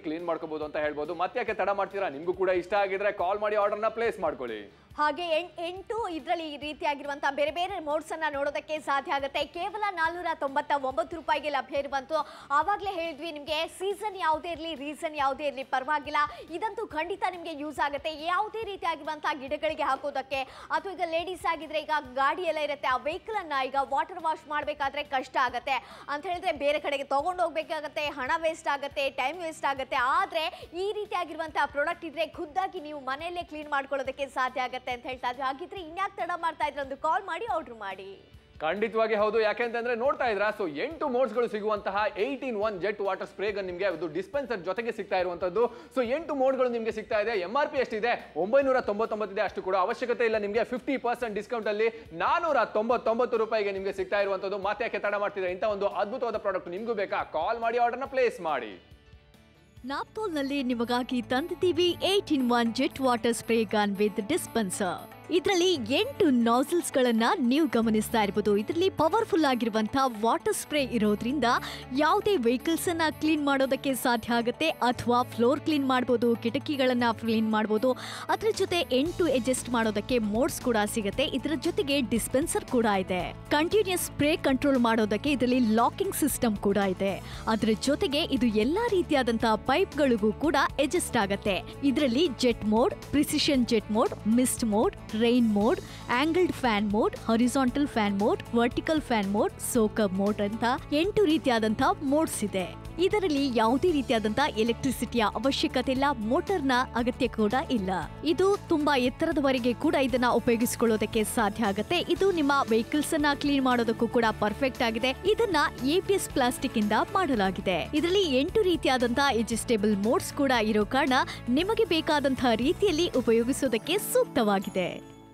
ಮಾಡ್ಕೋಬಹುದು ಅಂತ ಹೇಳ್ಬೋದು ಮತ್ತೆ ಯಾಕೆ ತಡ ಮಾಡ್ತೀರಾ ನಿಮ್ಗೂ ಕೂಡ ಇಷ್ಟ ಆಗಿದ್ರೆ ಕಾಲ್ ಮಾಡಿ ಆರ್ಡರ್ನ ಪ್ಲೇಸ್ ಮಾಡ್ಕೊಳ್ಳಿ ಹಾಗೆ ಎಂ- ಎಂಟು ಇದರಲ್ಲಿ ಈ ರೀತಿಯಾಗಿರುವಂತಹ ಬೇರೆ ಬೇರೆ ಮೋಡ್ಸ್ ಅನ್ನ ನೋಡೋದಕ್ಕೆ ಸಾಧ್ಯ ಆಗುತ್ತೆ ಕೇವಲ ನಾಲ್ನೂರ ತೊಂಬತ್ತ ಒಂಬತ್ತು ರೂಪಾಯಿಗೆ ಲಭ್ಯ ಇರುವಂತು ಆವಾಗಲೇ ಹೇಳಿದ್ವಿ ನಿಮಗೆ ಸೀಸನ್ ಯಾವುದೇ ಇರಲಿ ರೀಸನ್ ಯಾವುದೇ ಇರಲಿ ಪರವಾಗಿಲ್ಲ ಇದಂತೂ ಖಂಡಿತ ನಿಮಗೆ ಯೂಸ್ ಆಗುತ್ತೆ ಯಾವುದೇ ರೀತಿಯಾಗಿರುವಂತಹ ಗಿಡಗಳಿಗೆ ಹಾಕೋದಕ್ಕೆ ಅಥವಾ ಈಗ ಲೇಡೀಸ್ ಆಗಿದ್ರೆ ಈಗ ಗಾಡಿ ಎಲ್ಲ ಇರುತ್ತೆ ಆ ವೆಹಿಕಲ್ ಅನ್ನ ಈಗ ವಾಟರ್ ವಾಶ್ ಮಾಡಬೇಕಾದ್ರೆ ಕಷ್ಟ ಆಗುತ್ತೆ ಅಂತ ಹೇಳಿದ್ರೆ ಬೇರೆ ಕಡೆಗೆ ತಗೊಂಡು ಹೋಗ್ಬೇಕಾಗತ್ತೆ ಹಣ ವೇಸ್ಟ್ ಆಗುತ್ತೆ ಟೈಮ್ ವೇಸ್ಟ್ ಆಗುತ್ತೆ ಆದ್ರೆ ಈ ರೀತಿಯಾಗಿರುವಂತಹ ಪ್ರಾಡಕ್ಟ್ ಇದ್ರೆ ಖುದ್ದಾಗಿ ನೀವು ಮನೆಯಲ್ಲೇ ಕ್ಲೀನ್ ಮಾಡ್ಕೊಳ್ಳೋದಕ್ಕೆ ಸಾಧ್ಯ ಆಗುತ್ತೆ ಅಂತ ಹೇಳ್ತಾ ಇದ್ರು ಹಾಗಿದ್ರೆ ಇನ್ಯಾಕೆ ತಡ ಮಾಡ್ತಾ ಇದ್ರೆ ಒಂದು ಕಾಲ್ ಮಾಡಿ ಆರ್ಡರ್ ಮಾಡಿ ಖಂಡಿತವಾಗಿ ಹೌದು ಯಾಕೆಂತಂದ್ರೆ ನೋಡ್ತಾ ಇದ್ರ ಸೊ ಎಂಟು ಮೋಡ್ಸ್ಗಳು ಸಿಗುವಂತಹ eight in one jet water spray gun ನಿಮಗೆ ಅದು ಡಿಸ್ಪೆನ್ಸರ್ ಜೊತೆಗೆ ಸಿಗ್ತಾ ಇರುವಂತದ್ದು ಸೊ ಎಂಟು ಮೋಡ್ಗಳು ನಿಮಗೆ ಸಿಗ್ತಾ ಇದೆ ಎಂ ಆರ್ ಪಿ ಎಷ್ಟಿದೆ ಒಂಬೈನೂರ ತೊಂಬತ್ತೊಂಬತ್ತಿದೆ ಅಷ್ಟು ಕೂಡ ಅವಶ್ಯಕತೆ ಇಲ್ಲ ನಿಮಗೆ ಫಿಫ್ಟಿ ಪರ್ಸೆಂಟ್ ಡಿಸ್ಕೌಂಟ್ ಅಲ್ಲಿ ನಾನೂರ ತೊಂಬತ್ತೊಂಬತ್ತು ರೂಪಾಯಿಗೆ ನಿಮಗೆ ಸಿಗ್ತಾ ಇರುವಂತದ್ದು ಮತ್ತೆ ಯಾಕೆ ತಡ ಮಾಡ್ತಿದೆ ಇಂಥ ಒಂದು ಅದ್ಭುತವಾದ ಪ್ರಾಡಕ್ಟ್ ನಿಮ್ಗೂ ಬೇಕಾ ಕಾಲ್ ಮಾಡಿ ಆರ್ಡರ್ನ ಪ್ಲೇಸ್ ಮಾಡಿ ನಾಪ್ತೋಲ್ನಲ್ಲಿ ನಿಮಗಾಗಿ ತಂದಿದ್ದೀವಿ eight in one jet water spray gun with dispenser ಇದರಲ್ಲಿ ಎಂಟು ನಾಸಲ್ಸ್ ಗಳನ್ನ ನೀವು ಗಮನಿಸ್ತಾ ಇರಬಹುದು ಇದರಲ್ಲಿ ಪವರ್ಫುಲ್ ಆಗಿರುವಂತಹ ವಾಟರ್ ಸ್ಪ್ರೇ ಇರೋದ್ರಿಂದ ಯಾವುದೇ ವೆಹಿಕಲ್ಸ್ ಅನ್ನ ಕ್ಲೀನ್ ಮಾಡೋದಕ್ಕೆ ಸಾಧ್ಯ ಆಗುತ್ತೆ ಅಥವಾ ಫ್ಲೋರ್ ಕ್ಲೀನ್ ಮಾಡಬಹುದು ಕಿಟಕಿಗಳನ್ನ ಕ್ಲೀನ್ ಮಾಡಬಹುದು ಅದ್ರ ಜೊತೆ ಎಂಟು ಅಡ್ಜಸ್ಟ್ ಮಾಡೋದಕ್ಕೆ ಮೋಡ್ಸ್ ಕೂಡ ಸಿಗುತ್ತೆ ಇದರ ಜೊತೆಗೆ ಡಿಸ್ಪೆನ್ಸರ್ ಕೂಡ ಇದೆ ಕಂಟಿನ್ಯೂಸ್ ಸ್ಪ್ರೇ ಕಂಟ್ರೋಲ್ ಮಾಡೋದಕ್ಕೆ ಇದರಲ್ಲಿ ಲಾಕಿಂಗ್ ಸಿಸ್ಟಮ್ ಕೂಡ ಇದೆ ಅದರ ಜೊತೆಗೆ ಇದು ಎಲ್ಲಾ ರೀತಿಯಾದಂತಹ ಪೈಪ್ಗಳಿಗೂ ಕೂಡ ಅಡ್ಜಸ್ಟ್ ಆಗತ್ತೆ ಇದರಲ್ಲಿ jet mode precision jet mode mist mode rain mode angled fan mode horizontal fan mode vertical fan mode soaker mode ಅಂತ ಎಂಟು ರೀತಿಯಾದಂತಹ ಮೋಡ್ಸ್ ಇದೆ ಇದರಲ್ಲಿ ಯಾವುದೇ ರೀತಿಯಾದಂತಹ ಎಲೆಕ್ಟ್ರಿಸಿಟಿಯ ಅವಶ್ಯಕತೆ ಇಲ್ಲ ಮೋಟಾರ್ನ ಅಗತ್ಯ ಕೂಡ ಇಲ್ಲ ಇದು ತುಂಬಾ ಎತ್ತರದವರೆಗೆ ಕೂಡ ಇದನ್ನ ಉಪಯೋಗಿಸಿಕೊಳ್ಳೋದಕ್ಕೆ ಸಾಧ್ಯ ಆಗುತ್ತೆ ಇದು ನಿಮ್ಮ ವೆಹಿಕಲ್ಸ್ ಅನ್ನ ಕ್ಲೀನ್ ಮಾಡೋದಕ್ಕೂ ಕೂಡ ಪರ್ಫೆಕ್ಟ್ ಆಗಿದೆ ಇದನ್ನ ಎಪಿಎಸ್ ಪ್ಲಾಸ್ಟಿಕ್ ಇಂದ ಮಾಡಲಾಗಿದೆ ಇದರಲ್ಲಿ ಎಂಟು ರೀತಿಯಾದಂತಹ ಎಡ್ಜಸ್ಟೇಬಲ್ ಮೋಡ್ಸ್ ಕೂಡ ಇರೋ ಕಾರಣ ನಿಮಗೆ ಬೇಕಾದಂತಹ ರೀತಿಯಲ್ಲಿ ಉಪಯೋಗಿಸೋದಕ್ಕೆ ಸೂಕ್ತವಾಗಿದೆ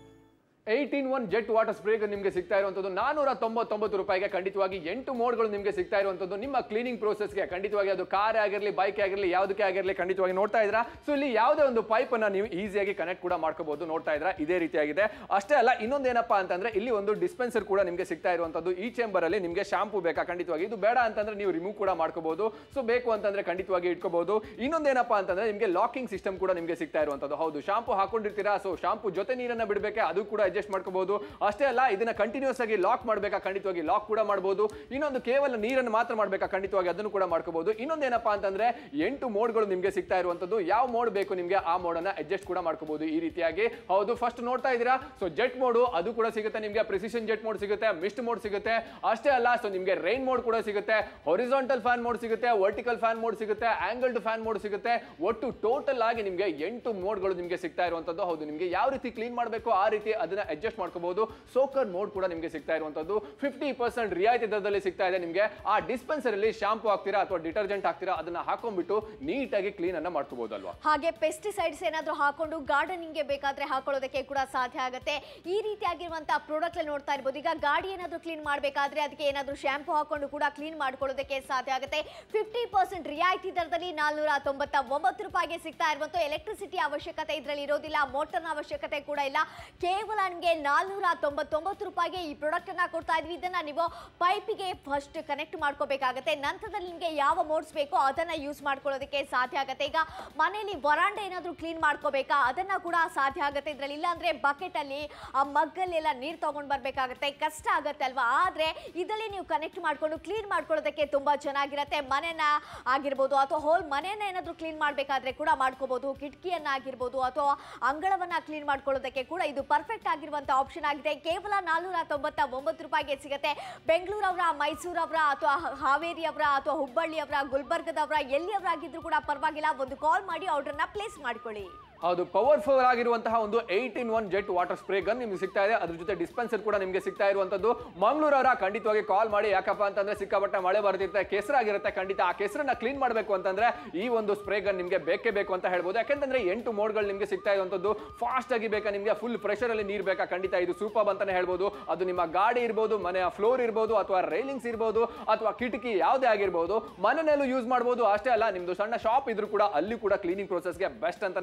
eight in one jet water spray ನಿಮಗೆ ಸಿಗ್ತಾ ಇರುವಂತದ್ದು ನಾನೂರ ತೊಂಬತ್ತೊಂಬತ್ತು ರೂಪಾಯಿಗೆ ಖಂಡಿತವಾಗಿ ಎಂಟು ಮೋಡ್ಗಳು ನಿಮಗೆ ಸಿಗ್ತಾ ಇರುವಂತದ್ದು ನಿಮ್ಮ ಕ್ಲೀನಿಂಗ್ ಪ್ರೋಸೆಸ್ಗೆ ಖಂಡಿತವಾಗಿ ಅದು ಕಾರ್ ಆಗಿರಲಿ ಬೈಕ್ ಆಗಿರಲಿ ಯಾವುದಕ್ಕೆ ಆಗಿರಲಿ ಖಂಡಿತವಾಗಿ ನೋಡ್ತಾ ಇದ್ರಾ ಸೊ ಇಲ್ಲಿ ಯಾವುದೇ ಒಂದು ಪೈಪ್ ಅನ್ನ ನೀವು ಈಸಿಯಾಗಿ ಕನೆಕ್ಟ್ ಕೂಡ ಮಾಡ್ಕೋಬಹುದು ನೋಡ್ತಾ ಇದ್ರಾ ಇದೇ ರೀತಿಯಾಗಿದೆ ಅಷ್ಟೇ ಅಲ್ಲ ಇನ್ನೊಂದೇನಪ್ಪಾ ಅಂತಂದ್ರೆ ಇಲ್ಲಿ ಒಂದು ಡಿಸ್ಪೆನ್ಸರ್ ಕೂಡ ನಿಮಗೆ ಸಿಗ್ತಾ ಇರುವಂತದ್ದು ಈ ಚೇಂಬರ್ ಅಲ್ಲಿ ನಿಮಗೆ ಶಾಂಪೂ ಬೇಕಾ ಖಂಡಿತವಾಗಿ ಇದು ಬೇಡ ಅಂತಂದ್ರೆ ನೀವು ರಿಮೂವ್ ಕೂಡ ಮಾಡ್ಕೋಬಹುದು ಸೊ ಬೇಕು ಅಂತಂದ್ರೆ ಖಂಡಿತವಾಗಿ ಇಟ್ಕೋಬಹುದು ಇನ್ನೊಂದೇನಪ್ಪಾ ಅಂತಂದ್ರೆ ನಿಮಗೆ ಲಾಕಿಂಗ್ ಸಿಸ್ಟಮ್ ಕೂಡ ನಿಮಗೆ ಸಿಗ್ತಾ ಇರುವಂತದ್ದು ಹೌದು ಶಾಂಪೂ ಹಾಕೊಂಡಿರ್ತೀರಾ ಸೊ ಶಾಂಪೂ ಜೊತೆ ನೀರನ್ನ ಬಿಡಬೇಕೆ ಅದು ಕೂಡ ಅಡ್ಜಸ್ಟ್ ಮಾಡ್ಕೋಬಹುದು ಅಷ್ಟೇ ಅಲ್ಲ ಇದನ್ನ ಕಂಟಿನ್ಯೂಸ್ ಆಗಿ ಲಾಕ್ ಮಾಡಬೇಕಾ ಖಂಡಿತವಾಗಿ ಲಾಕ್ ಕೂಡ ಮಾಡಬಹುದು ಇನ್ನೊಂದು ಕೇವಲ ನೀರನ್ನು ಮಾತ್ರ ಮಾಡಬೇಕಾ ಖಂಡಿತವಾಗಿ ಅದನ್ನು ಕೂಡ ಮಾಡ್ಕೋಬಹುದು ಇನ್ನೊಂದೇನಪ್ಪಾ ಅಂತಂದ್ರೆ ಎಂಟು ಮೋಡ್ಗಳು ನಿಮಗೆ ಸಿಗ್ತಾ ಇರುವಂತದ್ದು ಯಾವ ಮೋಡ್ ಬೇಕು ನಿಮಗೆ ಆ ಮೋಡ್ ಅನ್ನ ಅಡ್ಜಸ್ಟ್ ಕೂಡ ಮಾಡ್ಕೋಬಹುದು ಈ ರೀತಿಯಾಗಿ ಹೌದು ಫಸ್ಟ್ ನೋಡ್ತಾ ಇದ್ದೀರಾ ಸೊ ಜೆಟ್ ಮೋಡ್ ಅದು ಕೂಡ ಸಿಗುತ್ತೆ ನಿಮಗೆ ಪ್ರಿಸಿಷನ್ ಜೆಟ್ ಮೋಡ್ ಸಿಗುತ್ತೆ ಮಿಸ್ಟ್ ಮೋಡ್ ಸಿಗುತ್ತೆ ಅಷ್ಟೇ ಅಲ್ಲ ಸೊ ನಿಮಗೆ ರೈನ್ ಮೋಡ್ ಕೂಡ ಸಿಗುತ್ತೆ ಹೊರಿಸಾಂಟಲ್ ಫ್ಯಾನ್ ಮೋಡ್ ಸಿಗುತ್ತೆ ವರ್ಟಿಕಲ್ ಫ್ಯಾನ್ ಮೋಡ್ ಸಿಗುತ್ತೆ ಆಂಗಲ್ಡ್ ಫ್ಯಾನ್ ಮೋಡ್ ಸಿಗುತ್ತೆ ಒಟ್ಟು ಟೋಟಲ್ ಆಗಿ ನಿಮಗೆ ಎಂಟು ಮೋಡ್ಗಳು ನಿಮಗೆ ಸಿಗ್ತಾ ಇರುವಂತದ್ದು ಹೌದು ನಿಮಗೆ ಯಾವ ರೀತಿ ಕ್ಲೀನ್ ಮಾಡಬೇಕು ಆ ರೀತಿ ಅದನ್ನ ಅಡ್ಜಸ್ಟ್ ಮಾಡ್ಕೋಬಹುದು ಸೋಕರ್ ಮೋಡ್ ಕೂಡ ನಿಮಗೆ ಸಿಗ್ತಾ ಇರುವಂತದ್ದು ಫಿಫ್ಟಿ ಪರ್ಸೆಂಟ್ ರಿಯಾಯಿತಿ ದರದಲ್ಲಿ ಸಿಗ್ತಾ ಇದೆ ನಿಮಗೆ ಆ ಡಿಸ್ಪೆನ್ಸರ್ ಅಲ್ಲಿ ಶಾಂಪೂ ಹಾಕ್ತೀರಾ ಅಥವಾ ಡಿಟರ್ಜೆಂಟ್ ಹಾಕ್ತೀರಾ ಅದನ್ನ ಹಾಕೊಂಡ್ಬಿಟ್ಟು ನೀಟಾಗಿ ಕ್ಲೀನ್ ಅನ್ನ ಮಾಡ್ಕೋಬಹುದು ಅಲ್ವಾ ಹಾಗೆ ಪೆಸ್ಟಿಸೈಡ್ಸ್ ಏನಾದರೂ ಹಾಕೊಂಡು ಗಾರ್ಡನಿಂಗ್ಗೆ ಬೇಕಾದ್ರೆ ಹಾಕೊಳ್ಳೋದಕ್ಕೆ ಕೂಡ ಸಾಧ್ಯ ಆಗುತ್ತೆ ಈ ರೀತಿಯಾಗಿರುವಂತಹ ಪ್ರಾಡಕ್ಟ್ ನೋಡ್ತಾ ಇರ್ಬೋದು ಈಗ ಗಾಡಿ ಏನಾದರೂ ಕ್ಲೀನ್ ಮಾಡಬೇಕಾದ್ರೆ ಅದಕ್ಕೆ ಏನಾದರೂ ಶಾಂಪೂ ಹಾಕೊಂಡು ಕೂಡ ಕ್ಲೀನ್ ಮಾಡ್ಕೊಳ್ಳೋದಕ್ಕೆ ಸಾಧ್ಯ ಆಗುತ್ತೆ ಫಿಫ್ಟಿ ಪರ್ಸೆಂಟ್ ರಿಯಾಯಿತಿ ದರದಲ್ಲಿ ನಾಲ್ನೂರ ತೊಂಬತ್ತ ಒಂಬತ್ತು ರೂಪಾಯಿಗೆ ಸಿಗ್ತಾ ಇರುವಂತ ಎಲೆಕ್ಟ್ರಿಸಿಟಿ ಅವಶ್ಯಕತೆ ಇದರಲ್ಲಿ ಇರೋದಿಲ್ಲ ಮೋಟರ್ನ ಅವಶ್ಯಕತೆ ಕೂಡ ಇಲ್ಲ ಕೇವಲ ನಿಮಗೆ ನಾಲ್ನೂರ ತೊಂಬತ್ತೊಂಬತ್ತು ರೂಪಾಯಿಗೆ ಈ ಪ್ರಾಡಕ್ಟ್ ಅನ್ನ ಕೊಡ್ತಾ ಇದ್ವಿ ಇದನ್ನ ನೀವು ಪೈಪಿಗೆ ಫಸ್ಟ್ ಕನೆಕ್ಟ್ ಮಾಡ್ಕೋಬೇಕಾಗತ್ತೆ ನಂತರದಲ್ಲಿ ನಿಮಗೆ ಯಾವ ಮೋಡ್ಸ್ ಬೇಕೋ ಅದನ್ನ ಯೂಸ್ ಮಾಡ್ಕೊಳ್ಳೋದಕ್ಕೆ ಸಾಧ್ಯ ಆಗುತ್ತೆ ಈಗ ಮನೆಯಲ್ಲಿ ವರಾಂಡ ಏನಾದರೂ ಕ್ಲೀನ್ ಮಾಡ್ಕೋಬೇಕಾ ಅದನ್ನ ಕೂಡ ಸಾಧ್ಯ ಆಗುತ್ತೆ ಇದರಲ್ಲಿ ಇಲ್ಲ ಅಂದ್ರೆ ಬಕೆಟ್ ಅಲ್ಲಿ ಆ ಮಗ್ಗಲ್ಲೆಲ್ಲ ನೀರು ತಗೊಂಡ್ ಬರ್ಬೇಕಾಗತ್ತೆ ಕಷ್ಟ ಆಗತ್ತೆ ಅಲ್ವಾ ಆದ್ರೆ ಇದರಲ್ಲಿ ನೀವು ಕನೆಕ್ಟ್ ಮಾಡ್ಕೊಂಡು ಕ್ಲೀನ್ ಮಾಡ್ಕೊಳ್ಳೋದಕ್ಕೆ ತುಂಬಾ ಚೆನ್ನಾಗಿರುತ್ತೆ ಮನೆನ ಆಗಿರ್ಬೋದು ಅಥವಾ ಹೋಲ್ ಮನೆಯನ್ನ ಏನಾದರೂ ಕ್ಲೀನ್ ಮಾಡಬೇಕಾದ್ರೆ ಕೂಡ ಮಾಡ್ಕೋಬಹುದು ಕಿಟಕಿಯನ್ನ ಆಗಿರ್ಬೋದು ಅಥವಾ ಅಂಗಳವನ್ನ ಕ್ಲೀನ್ ಮಾಡ್ಕೊಳ್ಳೋದಕ್ಕೆ ಕೂಡ ಇದು ಪರ್ಫೆಕ್ಟ್ ಆಗಿರುವಂತ ಆಪ್ಷನ್ ಆಗಿದೆ ಕೇವಲ ನಾಲ್ನೂರ ತೊಂಬತ್ತ ಒಂಬತ್ತು ರೂಪಾಯಿಗೆ ಸಿಗುತ್ತೆ ಬೆಂಗಳೂರವರ ಮೈಸೂರವರ ಅಥವಾ ಹಾವೇರಿಯವರ ಅಥವಾ ಹುಬ್ಬಳ್ಳಿಯವರ ಗುಲ್ಬರ್ಗದವರ ಎಲ್ಲಿಯವರಾಗಿದ್ರು ಕೂಡ ಪರವಾಗಿಲ್ಲ ಒಂದು ಕಾಲ್ ಮಾಡಿ ಆರ್ಡರ್ನ ಪ್ಲೇಸ್ ಮಾಡ್ಕೊಳ್ಳಿ ಹೌದು ಪವರ್ಫುಲ್ ಆಗಿರುವಂತಹ ಒಂದು eight in one jet water spray gun ನಿಮ್ಗೆ ಸಿಗ್ತಾ ಇದೆ ಅದ್ರ ಜೊತೆ ಡಿಸ್ಪೆನ್ಸರ್ ಕೂಡ ನಿಮಗೆ ಸಿಗ್ತಾ ಇರುವಂತದ್ದು ಮಂಗಳೂರವರ ಖಂಡಿತವಾಗಿ ಕಾಲ್ ಮಾಡಿ ಯಾಕಪ್ಪ ಅಂತಂದ್ರೆ ಸಿಕ್ಕಾಪಟ್ಟೆ ಮಳೆ ಬರ್ತಿರುತ್ತೆ ಕೆಸರಾಗಿರುತ್ತೆ ಖಂಡಿತ ಆ ಕೆಸರನ್ನ ಕ್ಲೀನ್ ಮಾಡಬೇಕು ಅಂತಂದ್ರೆ ಈ ಒಂದು ಸ್ಪ್ರೇ ಗನ್ ನಿಮಗೆ ಬೇಕೇ ಬೇಕು ಅಂತ ಹೇಳ್ಬೋದು ಯಾಕಂತಂದ್ರೆ ಎಂಟು ಮೋಡ್ಗಳು ನಿಮಗೆ ಸಿಗ್ತಾ ಇರುವಂತದ್ದು ಫಾಸ್ಟ್ ಆಗಿ ಬೇಕಾ ನಿಮಗೆ ಫುಲ್ ಪ್ರೆಷರ್ ಅಲ್ಲಿ ನೀರು ಬೇಕಾ ಖಂಡಿತ ಇದು ಸೂಪರ್ ಅಂತಾನೆ ಹೇಳ್ಬೋದು ಅದು ನಿಮ್ಮ ಗಾಡಿ ಇರ್ಬೋದು ಮನೆಯ ಫ್ಲೋರ್ ಇರ್ಬೋದು ಅಥವಾ ರೈಲಿಂಗ್ಸ್ ಇರ್ಬೋದು ಅಥವಾ ಕಿಟಕಿ ಯಾವುದೇ ಆಗಿರ್ಬೋದು ಮನೆಯಲ್ಲೂ ಯೂಸ್ ಮಾಡ್ಬೋದು ಅಷ್ಟೇ ಅಲ್ಲ ನಿಮ್ದು ಸಣ್ಣ ಶಾಪ್ ಇದ್ರೂ ಕೂಡ ಅಲ್ಲಿ ಕೂಡ ಕ್ಲೀನಿಂಗ್ ಗೆ ಬೆಸ್ಟ್ ಅಂತಾನೆ ಹೇಳ್ಬೋದು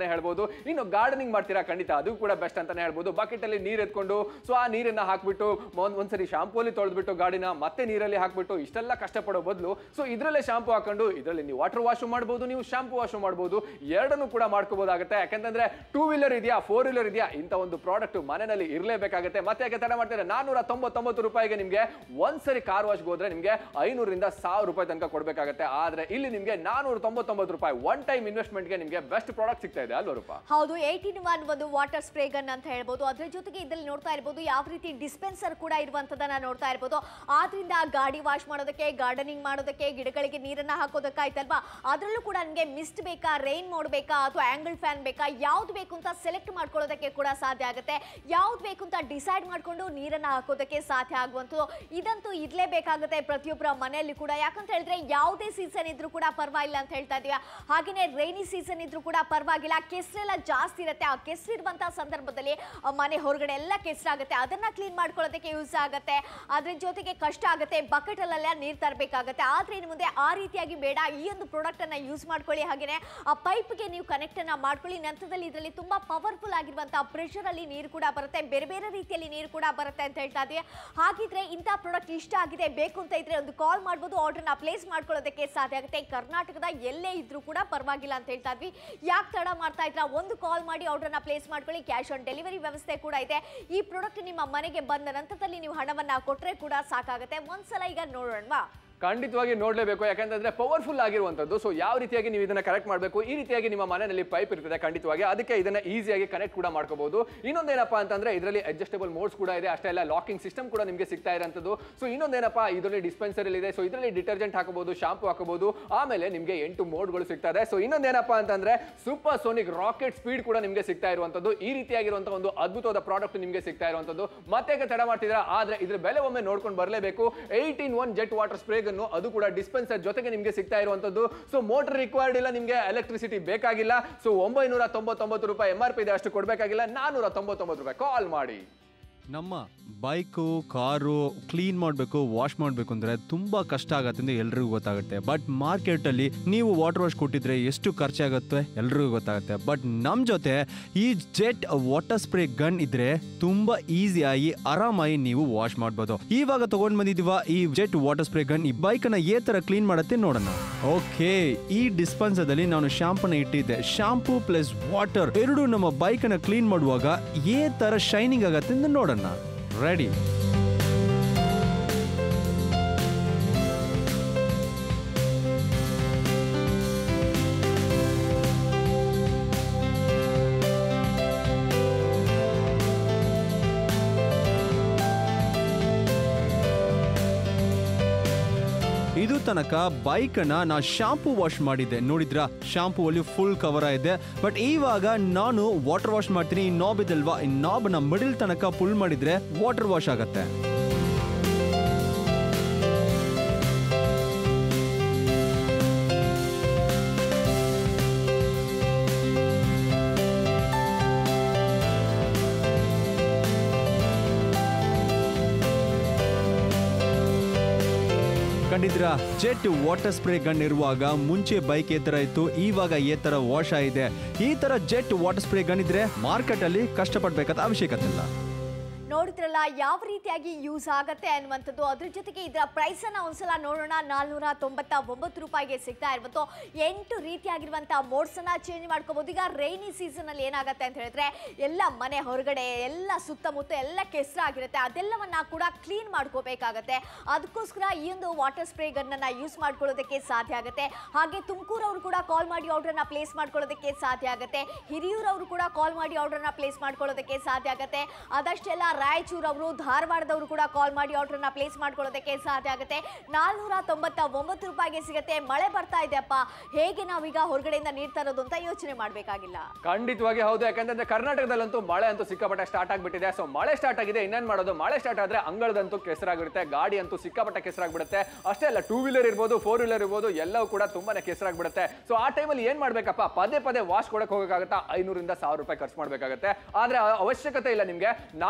ಮಾಡ್ಬೋದು ಇನ್ನು ಗಾರ್ಡನಿಂಗ್ ಮಾಡ್ತೀರಾ ಖಂಡಿತ ಅದು ಕೂಡ ಬೆಸ್ಟ್ ಅಂತಾನೆ ಹೇಳ್ಬೋದು ಬಕೆಟ್ ಅಲ್ಲಿ ನೀರ್ ಎತ್ಕೊಂಡು ಸೊ ಆ ನೀರನ್ನ ಹಾಕ್ಬಿಟ್ಟು ಒಂದ್ ಒಂದ್ಸರಿ ಶಾಂಪೂ ಅಲ್ಲಿ ತೊಳೆದ್ಬಿಟ್ಟು ಗಾಡಿನ ಮತ್ತೆ ನೀರಲ್ಲಿ ಹಾಕ್ಬಿಟ್ಟು ಇಷ್ಟೆಲ್ಲ ಕಷ್ಟಪಡೋ ಬದಲು ಸೊ ಇದ್ರಲ್ಲೇ ಶಾಂಪೂ ಹಾಕೊಂಡು ಇದರಲ್ಲಿ ನೀವು ವಾಟರ್ ವಾಶ್ ಮಾಡ್ಬೋದು ನೀವು ಶಾಂಪೂ ವಾಶ್ ಮಾಡ್ಬೋದು ಎರಡನ್ನೂ ಕೂಡ ಮಾಡ್ಕೋಬಹುದಾಗುತ್ತೆ ಯಾಕಂತಂದ್ರೆ ಟೂ ವೀಲರ್ ಇದೆಯಾ ಫೋರ್ ವೀಲರ್ ಇದೆಯಾ ಇಂಥ ಒಂದು ಪ್ರಾಡಕ್ಟ್ ಮನೆಯಲ್ಲಿ ಇರಲೇಬೇಕಾಗುತ್ತೆ ಮತ್ತೆ ಯಾಕೆ ತಡ ಮಾಡ್ತಾರೆ ನಾನೂರ ತೊಂಬತ್ತೊಂಬತ್ತು ರೂಪಾಯಿಗೆ ನಿಮಗೆ ಒಂದ್ಸರಿ ಕಾರ್ ವಾಶ್ಗೆ ಹೋದ್ರೆ ನಿಮಗೆ ಐನೂರಿಂದ ಸಾವಿರ ರೂಪಾಯಿ ತನಕ ಕೊಡಬೇಕಾಗುತ್ತೆ ಆದ್ರೆ ಇಲ್ಲಿ ನಿಮಗೆ ನಾನೂರ ತೊಂಬತ್ತೊಂಬತ್ತು ರೂಪಾಯಿ ಒನ್ ಟೈಮ್ ಇನ್ವೆಸ್ಟ್ಮೆಂಟ್ಗೆ ನಿಮಗೆ ಬೆಸ್ಟ್ ಪ್ರಾಡಕ್ಟ್ ಸಿಗ್ತಾ ಇದೆ ಅಲ್ವಾ ರೂಪಾ ಹೌದು ಏಯ್ಟೀನ್ ಒನ್ ಒಂದು ವಾಟರ್ ಸ್ಪ್ರೇ ಗನ್ ಅಂತ ಹೇಳ್ಬೋದು ಅದ್ರ ಜೊತೆಗೆ ಇದರಲ್ಲಿ ನೋಡ್ತಾ ಇರ್ಬೋದು ಯಾವ ರೀತಿ ಡಿಸ್ಪೆನ್ಸರ್ ಕೂಡ ಇರುವಂತದನ್ನ ನೋಡ್ತಾ ಇರ್ಬೋದು ಆದ್ರಿಂದ ಗಾಡಿ ವಾಶ್ ಮಾಡೋದಕ್ಕೆ ಗಾರ್ಡನಿಂಗ್ ಮಾಡೋದಕ್ಕೆ ಗಿಡಗಳಿಗೆ ನೀರನ್ನ ಹಾಕೋದಕ್ಕಾಯ್ತಲ್ವಾ ಅದರಲ್ಲೂ ಕೂಡ ನಿಮಗೆ ಮಿಸ್ಟ್ ಬೇಕಾ ರೈನ್ ಮೋಡ್ ಬೇಕಾ ಅಥವಾ ಆಂಗಲ್ ಫ್ಯಾನ್ ಬೇಕಾ ಯಾವ್ದು ಬೇಕು ಅಂತ ಸೆಲೆಕ್ಟ್ ಮಾಡ್ಕೊಳ್ಳೋದಕ್ಕೆ ಕೂಡ ಸಾಧ್ಯ ಆಗುತ್ತೆ ಯಾವ್ದು ಬೇಕು ಅಂತ ಡಿಸೈಡ್ ಮಾಡ್ಕೊಂಡು ನೀರನ್ನ ಹಾಕೋದಕ್ಕೆ ಸಾಧ್ಯ ಆಗುವಂಥದ್ದು ಇದಂತೂ ಇರ್ಲೇಬೇಕಾಗುತ್ತೆ ಪ್ರತಿಯೊಬ್ಬರ ಮನೆಯಲ್ಲಿ ಕೂಡ ಯಾಕಂತ ಹೇಳಿದ್ರೆ ಯಾವುದೇ ಸೀಸನ್ ಇದ್ರೂ ಕೂಡ ಪರವಾಗಿಲ್ಲ ಅಂತ ಹೇಳ್ತಾ ಇದೀವಿ ಹಾಗೇನೆ ರೈನಿ ಸೀಸನ್ ಇದ್ರೂ ಕೂಡ ಪರವಾಗಿಲ್ಲ ಕೆಸರೆಲ್ಲ ಜಾಸ್ತಿ ಇರುತ್ತೆ ಆ ಕೆಸರಿರುವಂತಹ ಸಂದರ್ಭದಲ್ಲಿ ಆ ಮನೆ ಹೊರಗಡೆ ಎಲ್ಲ ಕೆಸರಾಗುತ್ತೆ ಅದನ್ನ ಕ್ಲೀನ್ ಮಾಡ್ಕೊಳ್ಳೋದಕ್ಕೆ ಯೂಸ್ ಆಗುತ್ತೆ ಅದ್ರ ಜೊತೆಗೆ ಕಷ್ಟ ಆಗುತ್ತೆ ಬಕೆಟ್ ಅಲ್ಲೆಲ್ಲ ನೀರು ತರಬೇಕಾಗುತ್ತೆ ಆದ್ರೆ ಇನ್ನು ಮುಂದೆ ಆ ರೀತಿಯಾಗಿ ಬೇಡ ಈ ಒಂದು ಪ್ರಾಡಕ್ಟ್ ಅನ್ನ ಯೂಸ್ ಮಾಡ್ಕೊಳ್ಳಿ ಹಾಗೇನೆ ಆ ಪೈಪ್ಗೆ ನೀವು ಕನೆಕ್ಟ್ ಅನ್ನ ಮಾಡ್ಕೊಳ್ಳಿ ನಂತರದಲ್ಲಿ ಇದರಲ್ಲಿ ತುಂಬಾ ಪವರ್ಫುಲ್ ಆಗಿರುವಂತಹ ಪ್ರೆಷರ್ ಅಲ್ಲಿ ನೀರು ಕೂಡ ಬರುತ್ತೆ ಬೇರೆ ಬೇರೆ ರೀತಿಯಲ್ಲಿ ನೀರು ಕೂಡ ಬರುತ್ತೆ ಅಂತ ಹೇಳ್ತಾ ಇದೀವಿ ಹಾಗಿದ್ರೆ ಇಂಥ ಪ್ರಾಡಕ್ಟ್ ಇಷ್ಟ ಆಗಿದೆ ಬೇಕು ಅಂತ ಇದ್ರೆ ಒಂದು ಕಾಲ್ ಮಾಡ್ಬೋದು ಆರ್ಡರ್ನ ಪ್ಲೇಸ್ ಮಾಡ್ಕೊಳ್ಳೋದಕ್ಕೆ ಸಾಧ್ಯ ಆಗುತ್ತೆ ಕರ್ನಾಟಕದ ಎಲ್ಲೇ ಇದ್ರೂ ಕೂಡ ಪರವಾಗಿಲ್ಲ ಅಂತ ಹೇಳ್ತಾ ಇದ್ವಿ ಯಾಕೆ ತಡ ಮಾಡ್ತಾ ಇದ್ರ ಒಂದು ಕಾಲ್ ಮಾಡಿ ಆರ್ಡರ್ನ ಪ್ಲೇಸ್ ಮಾಡ್ಕೊಳ್ಳಿ ಕ್ಯಾಶ್ ಆನ್ ಡೆಲಿವರಿ ವ್ಯವಸ್ಥೆ ಕೂಡ ಇದೆ ಈ ಪ್ರಾಡಕ್ಟ್ ನಿಮ್ಮ ಮನೆಗೆ ಬಂದ ನಂತರದಲ್ಲಿ ನೀವು ಹಣವನ್ನ ಕೊಟ್ರೆ ಕೂಡ ಸಾಕಾಗುತ್ತೆ ಒಂದ್ಸಲ ಈಗ ನೋಡೋಣವಾ ಖಂಡಿತವಾಗಿ ನೋಡಲೇಬೇಕು ಯಾಕಂತಂದ್ರೆ ಪವರ್ಫುಲ್ ಆಗಿರುವಂಥದ್ದು ಸೊ ಯಾವ ರೀತಿಯಾಗಿ ನೀವು ಇದನ್ನ ಕನೆಕ್ಟ್ ಮಾಡಬೇಕು ಈ ರೀತಿಯಾಗಿ ನಿಮ್ಮ ಮನೆಯಲ್ಲಿ ಪೈಪ್ ಇರ್ತದೆ ಖಂಡಿತವಾಗಿ ಅದಕ್ಕೆ ಇದನ್ನ ಈಸಿಯಾಗಿ ಕನೆಕ್ಟ್ ಕೂಡ ಮಾಡ್ಕೋಬಹುದು ಇನ್ನೊಂದೇನಪ್ಪ ಅಂತಂದ್ರೆ ಇದರಲ್ಲಿ ಅಡ್ಜಸ್ಟಬಲ್ ಮೋಡ್ಸ್ ಕೂಡ ಇದೆ ಅಷ್ಟೇ ಅಲ್ಲ ಲಾಕಿಂಗ್ ಸಿಸ್ಟಮ್ ಕೂಡ ನಿಮಗೆ ಸಿಗ್ತಾ ಇರೋಂಥದ್ದು ಸೊ ಇನ್ನೊಂದೇನಪ್ಪ ಇದರಲ್ಲಿ ಡಿಸ್ಪೆನ್ಸರ್ ಇದೆ ಸೊ ಇದರಲ್ಲಿ ಡಿಟರ್ಜೆಂಟ್ ಹಾಕಬಹುದು ಶಾಂಪು ಹಾಕಬಹುದು ಆಮೇಲೆ ನಿಮಗೆ ಎಂಟು ಮೋಡ್ಗಳು ಸಿಗ್ತಾ ಇದೆ ಸೊ ಇನ್ನೊಂದೇನಪ್ಪ ಅಂತಂದ್ರೆ ಸೂಪರ್ ಸೋನಿಕ್ ರಾಕೆಟ್ ಸ್ಪೀಡ್ ಕೂಡ ನಿಮಗೆ ಸಿಗ್ತಾ ಇರುವಂತದ್ದು ಈ ರೀತಿಯಾಗಿರುವಂತಹ ಒಂದು ಅದ್ಭುತವಾದ ಪ್ರಾಡಕ್ಟ್ ನಿಮಗೆ ಸಿಗ್ತಾ ಇರುವಂತದ್ದು ಮತ್ತೆ ತಡ ಮಾಡ್ತಿದ್ದೀರಾ ಆದ್ರೆ ಇದ್ರ ಬೆಲೆ ಒಮ್ಮೆ ನೋಡ್ಕೊಂಡು ಬರಲೇಬೇಕು eight in one jet water spray gun ಅದು ಕೂಡ ಡಿಸ್ಪೆನ್ಸರ್ ಜೊತೆಗೆ ನಿಮಗೆ ಸಿಗ್ತಾ ಇರುವಂತದ್ದು ಸೊ ಮೋಟರ್ ರಿಕ್ವೈರ್ಡ್ ಇಲ್ಲ ನಿಮಗೆ ಎಲೆಕ್ಟ್ರಿಸಿಟಿ ಬೇಕಾಗಿಲ್ಲ ಸೊ ಒಂಬೈನೂರ ತೊಂಬತ್ತೊಂಬತ್ತು ರೂಪಾಯಿ ಎಂ ಆರ್ ಪಿ ಇದೆ ಅಷ್ಟು ಕೊಡಬೇಕಾಗಿಲ್ಲ ನಾನೂರ ತೊಂಬತ್ತೊಂಬತ್ತು ರೂಪಾಯಿ ಕಾಲ್ ಮಾಡಿ ನಮ್ಮ ಬೈಕು ಕಾರು ಕ್ಲೀನ್ ಮಾಡಬೇಕು ವಾಶ್ ಮಾಡಬೇಕು ಅಂದರೆ ತುಂಬ ಕಷ್ಟ ಆಗತ್ತೆ ಅಂತ ಎಲ್ರಿಗೂ ಗೊತ್ತಾಗುತ್ತೆ ಬಟ್ ಮಾರ್ಕೆಟಲ್ಲಿ ನೀವು ವಾಟರ್ ವಾಶ್ ಕೊಟ್ಟಿದ್ರೆ ಎಷ್ಟು ಖರ್ಚಾಗುತ್ತೆ ಎಲ್ರಿಗೂ ಗೊತ್ತಾಗುತ್ತೆ ಬಟ್ ನಮ್ಮ ಜೊತೆ ಈ ಜೆಟ್ ವಾಟರ್ ಸ್ಪ್ರೇ ಗನ್ ಇದ್ರೆ ತುಂಬ ಈಸಿಯಾಗಿ ಆರಾಮಾಗಿ ನೀವು ವಾಶ್ ಮಾಡ್ಬೋದು ಇವಾಗ ತಗೊಂಡ್ ಬಂದಿದೀವ ಈ ಜೆಟ್ ವಾಟರ್ ಸ್ಪ್ರೇ ಗನ್ ಈ ಬೈಕನ್ನ ಏ ಥರ ಕ್ಲೀನ್ ಮಾಡುತ್ತೆ ನೋಡೋಣ ಓಕೆ ಈ ಡಿಸ್ಪೆನ್ಸರ್ದಲ್ಲಿ ನಾನು ಶಾಂಪೂನ ಇಟ್ಟಿದ್ದೆ ಶಾಂಪೂ ಪ್ಲಸ್ ವಾಟರ್ ಎರಡು ನಮ್ಮ ಬೈಕನ್ನ ಕ್ಲೀನ್ ಮಾಡುವಾಗ ಏ ಥರ ಶೈನಿಂಗ್ ಆಗತ್ತೆ ಅಂತ ನೋಡೋಣ ರೆಡಿ ಇದು ತನಕ ಬೈಕನ್ನ ನಾ ಶಾಂಪೂ ವಾಶ್ ಮಾಡಿದ್ದೆ ನೋಡಿದ್ರಾ ಶಾಂಪೂ ಅಲ್ಲಿ ಫುಲ್ ಕವರ್ ಇದೆ ಬಟ್ ಇವಾಗ ನಾನು ವಾಟರ್ ವಾಶ್ ಮಾಡ್ತೀನಿ ಈ ನಾಬ್ ಇದಲ್ವಾ ಈ ನಾಬ್ನ ಮಿಡಲ್ ತನಕ ಫುಲ್ ಮಾಡಿದ್ರೆ ವಾಟರ್ ವಾಶ್ ಆಗತ್ತೆ ಕಂಡಿದ್ರಾ ಜೆಟ್ ವಾಟರ್ ಸ್ಪ್ರೇ ಗನ್ ಇರುವಾಗ ಮುಂಚೆ ಬೈಕ್ ಈ ತರ ಇತ್ತು ಇವಾಗ ಈ ತರ ವಾಶ್ ಆಗಿದೆ ಈ ತರ ಜೆಟ್ ವಾಟರ್ ಸ್ಪ್ರೇ ಗನ್ ಇದ್ರೆ ಮಾರ್ಕೆಟ್ ಅಲ್ಲಿ ಕಷ್ಟಪಡ್ಬೇಕಾದ ಅವಶ್ಯಕತೆ ಇಲ್ಲ ನೋಡಿದ್ರಲ್ಲ ಯಾವ ರೀತಿಯಾಗಿ ಯೂಸ್ ಆಗತ್ತೆ ಅನ್ನುವಂಥದ್ದು ಅದ್ರ ಜೊತೆಗೆ ಇದರ ಪ್ರೈಸ್ ಅನ್ನ ಒಂದ್ಸಲ ನೋಡೋಣ ನಾಲ್ನೂರ ತೊಂಬತ್ತ ಒಂಬತ್ತು ರೂಪಾಯಿಗೆ ಸಿಗ್ತಾ ಇರುವಂತೋ ಎಂಟು ರೀತಿಯಾಗಿರುವಂತಹ ಮೋಡ್ಸ್ ಅನ್ನ ಚೇಂಜ್ ಮಾಡ್ಕೋಬಹುದು ಈಗ ರೈನಿ ಸೀಸನ್ ಅಲ್ಲಿ ಏನಾಗತ್ತೆ ಅಂತ ಹೇಳಿದ್ರೆ ಎಲ್ಲ ಮನೆ ಹೊರಗಡೆ ಎಲ್ಲ ಸುತ್ತಮುತ್ತ ಎಲ್ಲ ಕೆಸರಾಗಿರುತ್ತೆ ಅದೆಲ್ಲವನ್ನ ಕೂಡ ಕ್ಲೀನ್ ಮಾಡ್ಕೋಬೇಕಾಗತ್ತೆ ಅದಕ್ಕೋಸ್ಕರ ಈ ಒಂದು ವಾಟರ್ ಸ್ಪ್ರೇ ಗನ್ನನ್ನ ಯೂಸ್ ಮಾಡ್ಕೊಳ್ಳೋದಕ್ಕೆ ಸಾಧ್ಯ ಆಗುತ್ತೆ ಹಾಗೆ ತುಮಕೂರವರು ಕೂಡ ಕಾಲ್ ಮಾಡಿ ಆರ್ಡರ್ನ ಪ್ಲೇಸ್ ಮಾಡ್ಕೊಳ್ಳೋದಕ್ಕೆ ಸಾಧ್ಯ ಆಗುತ್ತೆ ಹಿರಿಯೂರವರು ಕೂಡ ಕಾಲ್ ಮಾಡಿ ಆರ್ಡರ್ನ ಪ್ಲೇಸ್ ಮಾಡ್ಕೊಳ್ಳೋದಕ್ಕೆ ಸಾಧ್ಯ ಆಗುತ್ತೆ ಅದಷ್ಟೆಲ್ಲ ರಾಯಚೂರವರು ಧಾರವಾಡದವರು ಕೂಡ ಕಾಲ್ ಮಾಡಿ ಆರ್ಡರ್ನ ಪ್ಲೇಸ್ ಮಾಡ್ಕೊಳ್ಳೋದಕ್ಕೆ ಸಾಧ್ಯ ಆಗುತ್ತೆ ನಾಲ್ನೂರ ತೊಂಬತ್ತ ಒಂಬತ್ತು ರೂಪಾಯಿಗೆ ಸಿಗುತ್ತೆ ಮಳೆ ಬರ್ತಾ ಇದೆಯಪ್ಪ ಹೇಗೆ ನಾವೀಗ ಹೊರಗಡೆಯಿಂದ ನೀರು ತರೋದು ಅಂತ ಯೋಚನೆ ಮಾಡಬೇಕಾಗಿಲ್ಲ ಖಂಡಿತವಾಗಿ ಹೌದು ಯಾಕಂತಂದ್ರೆ ಕರ್ನಾಟಕದಲ್ಲಂತೂ ಮಳೆ ಅಂತೂ ಸಿಕ್ಕಾಪಟ್ಟೆ ಸ್ಟಾರ್ಟ್ ಆಗ್ಬಿಟ್ಟಿದೆ ಸೊ ಮಳೆ ಸ್ಟಾರ್ಟ್ ಆಗಿದೆ ಇನ್ನೇನ್ ಮಾಡೋದು ಮಳೆ ಸ್ಟಾರ್ಟ್ ಆದ್ರೆ ಅಂಗಳದಂತೂ ಕೆಸರಾಗಿರುತ್ತೆ ಗಾಡಿ ಅಂತೂ ಸಿಕ್ಕಾಪಟ್ಟೆ ಕೆಸರಾಗ್ಬಿಡುತ್ತೆ ಅಷ್ಟೇ ಅಲ್ಲ ಟೂ ವೀಲರ್ ಇರ್ಬೋದು ಫೋರ್ ವೀಲರ್ ಇರ್ಬೋದು ಎಲ್ಲವೂ ಕೂಡ ತುಂಬಾನೇ ಕೆಸರಾಗ್ಬಿಡುತ್ತೆ ಸೊ ಆ ಟೈಮಲ್ಲಿ ಏನ್ ಮಾಡ್ಬೇಕಪ್ಪ ಪದೇ ಪದೇ ವಾಶ್ ಕೊಡಕ್ ಹೋಗಕ್ಕಾಗತ್ತಾ ಐನೂರಿಂದ ಸಾವಿರ ರೂಪಾಯಿ ಖರ್ಚು ಮಾಡ್ಬೇಕಾಗತ್ತೆ ಆದ್ರೆ ಆ ಅವಶ್ಯಕತೆ ಇಲ್ಲ ನಿಮ್ಗೆ ನಾನೂರ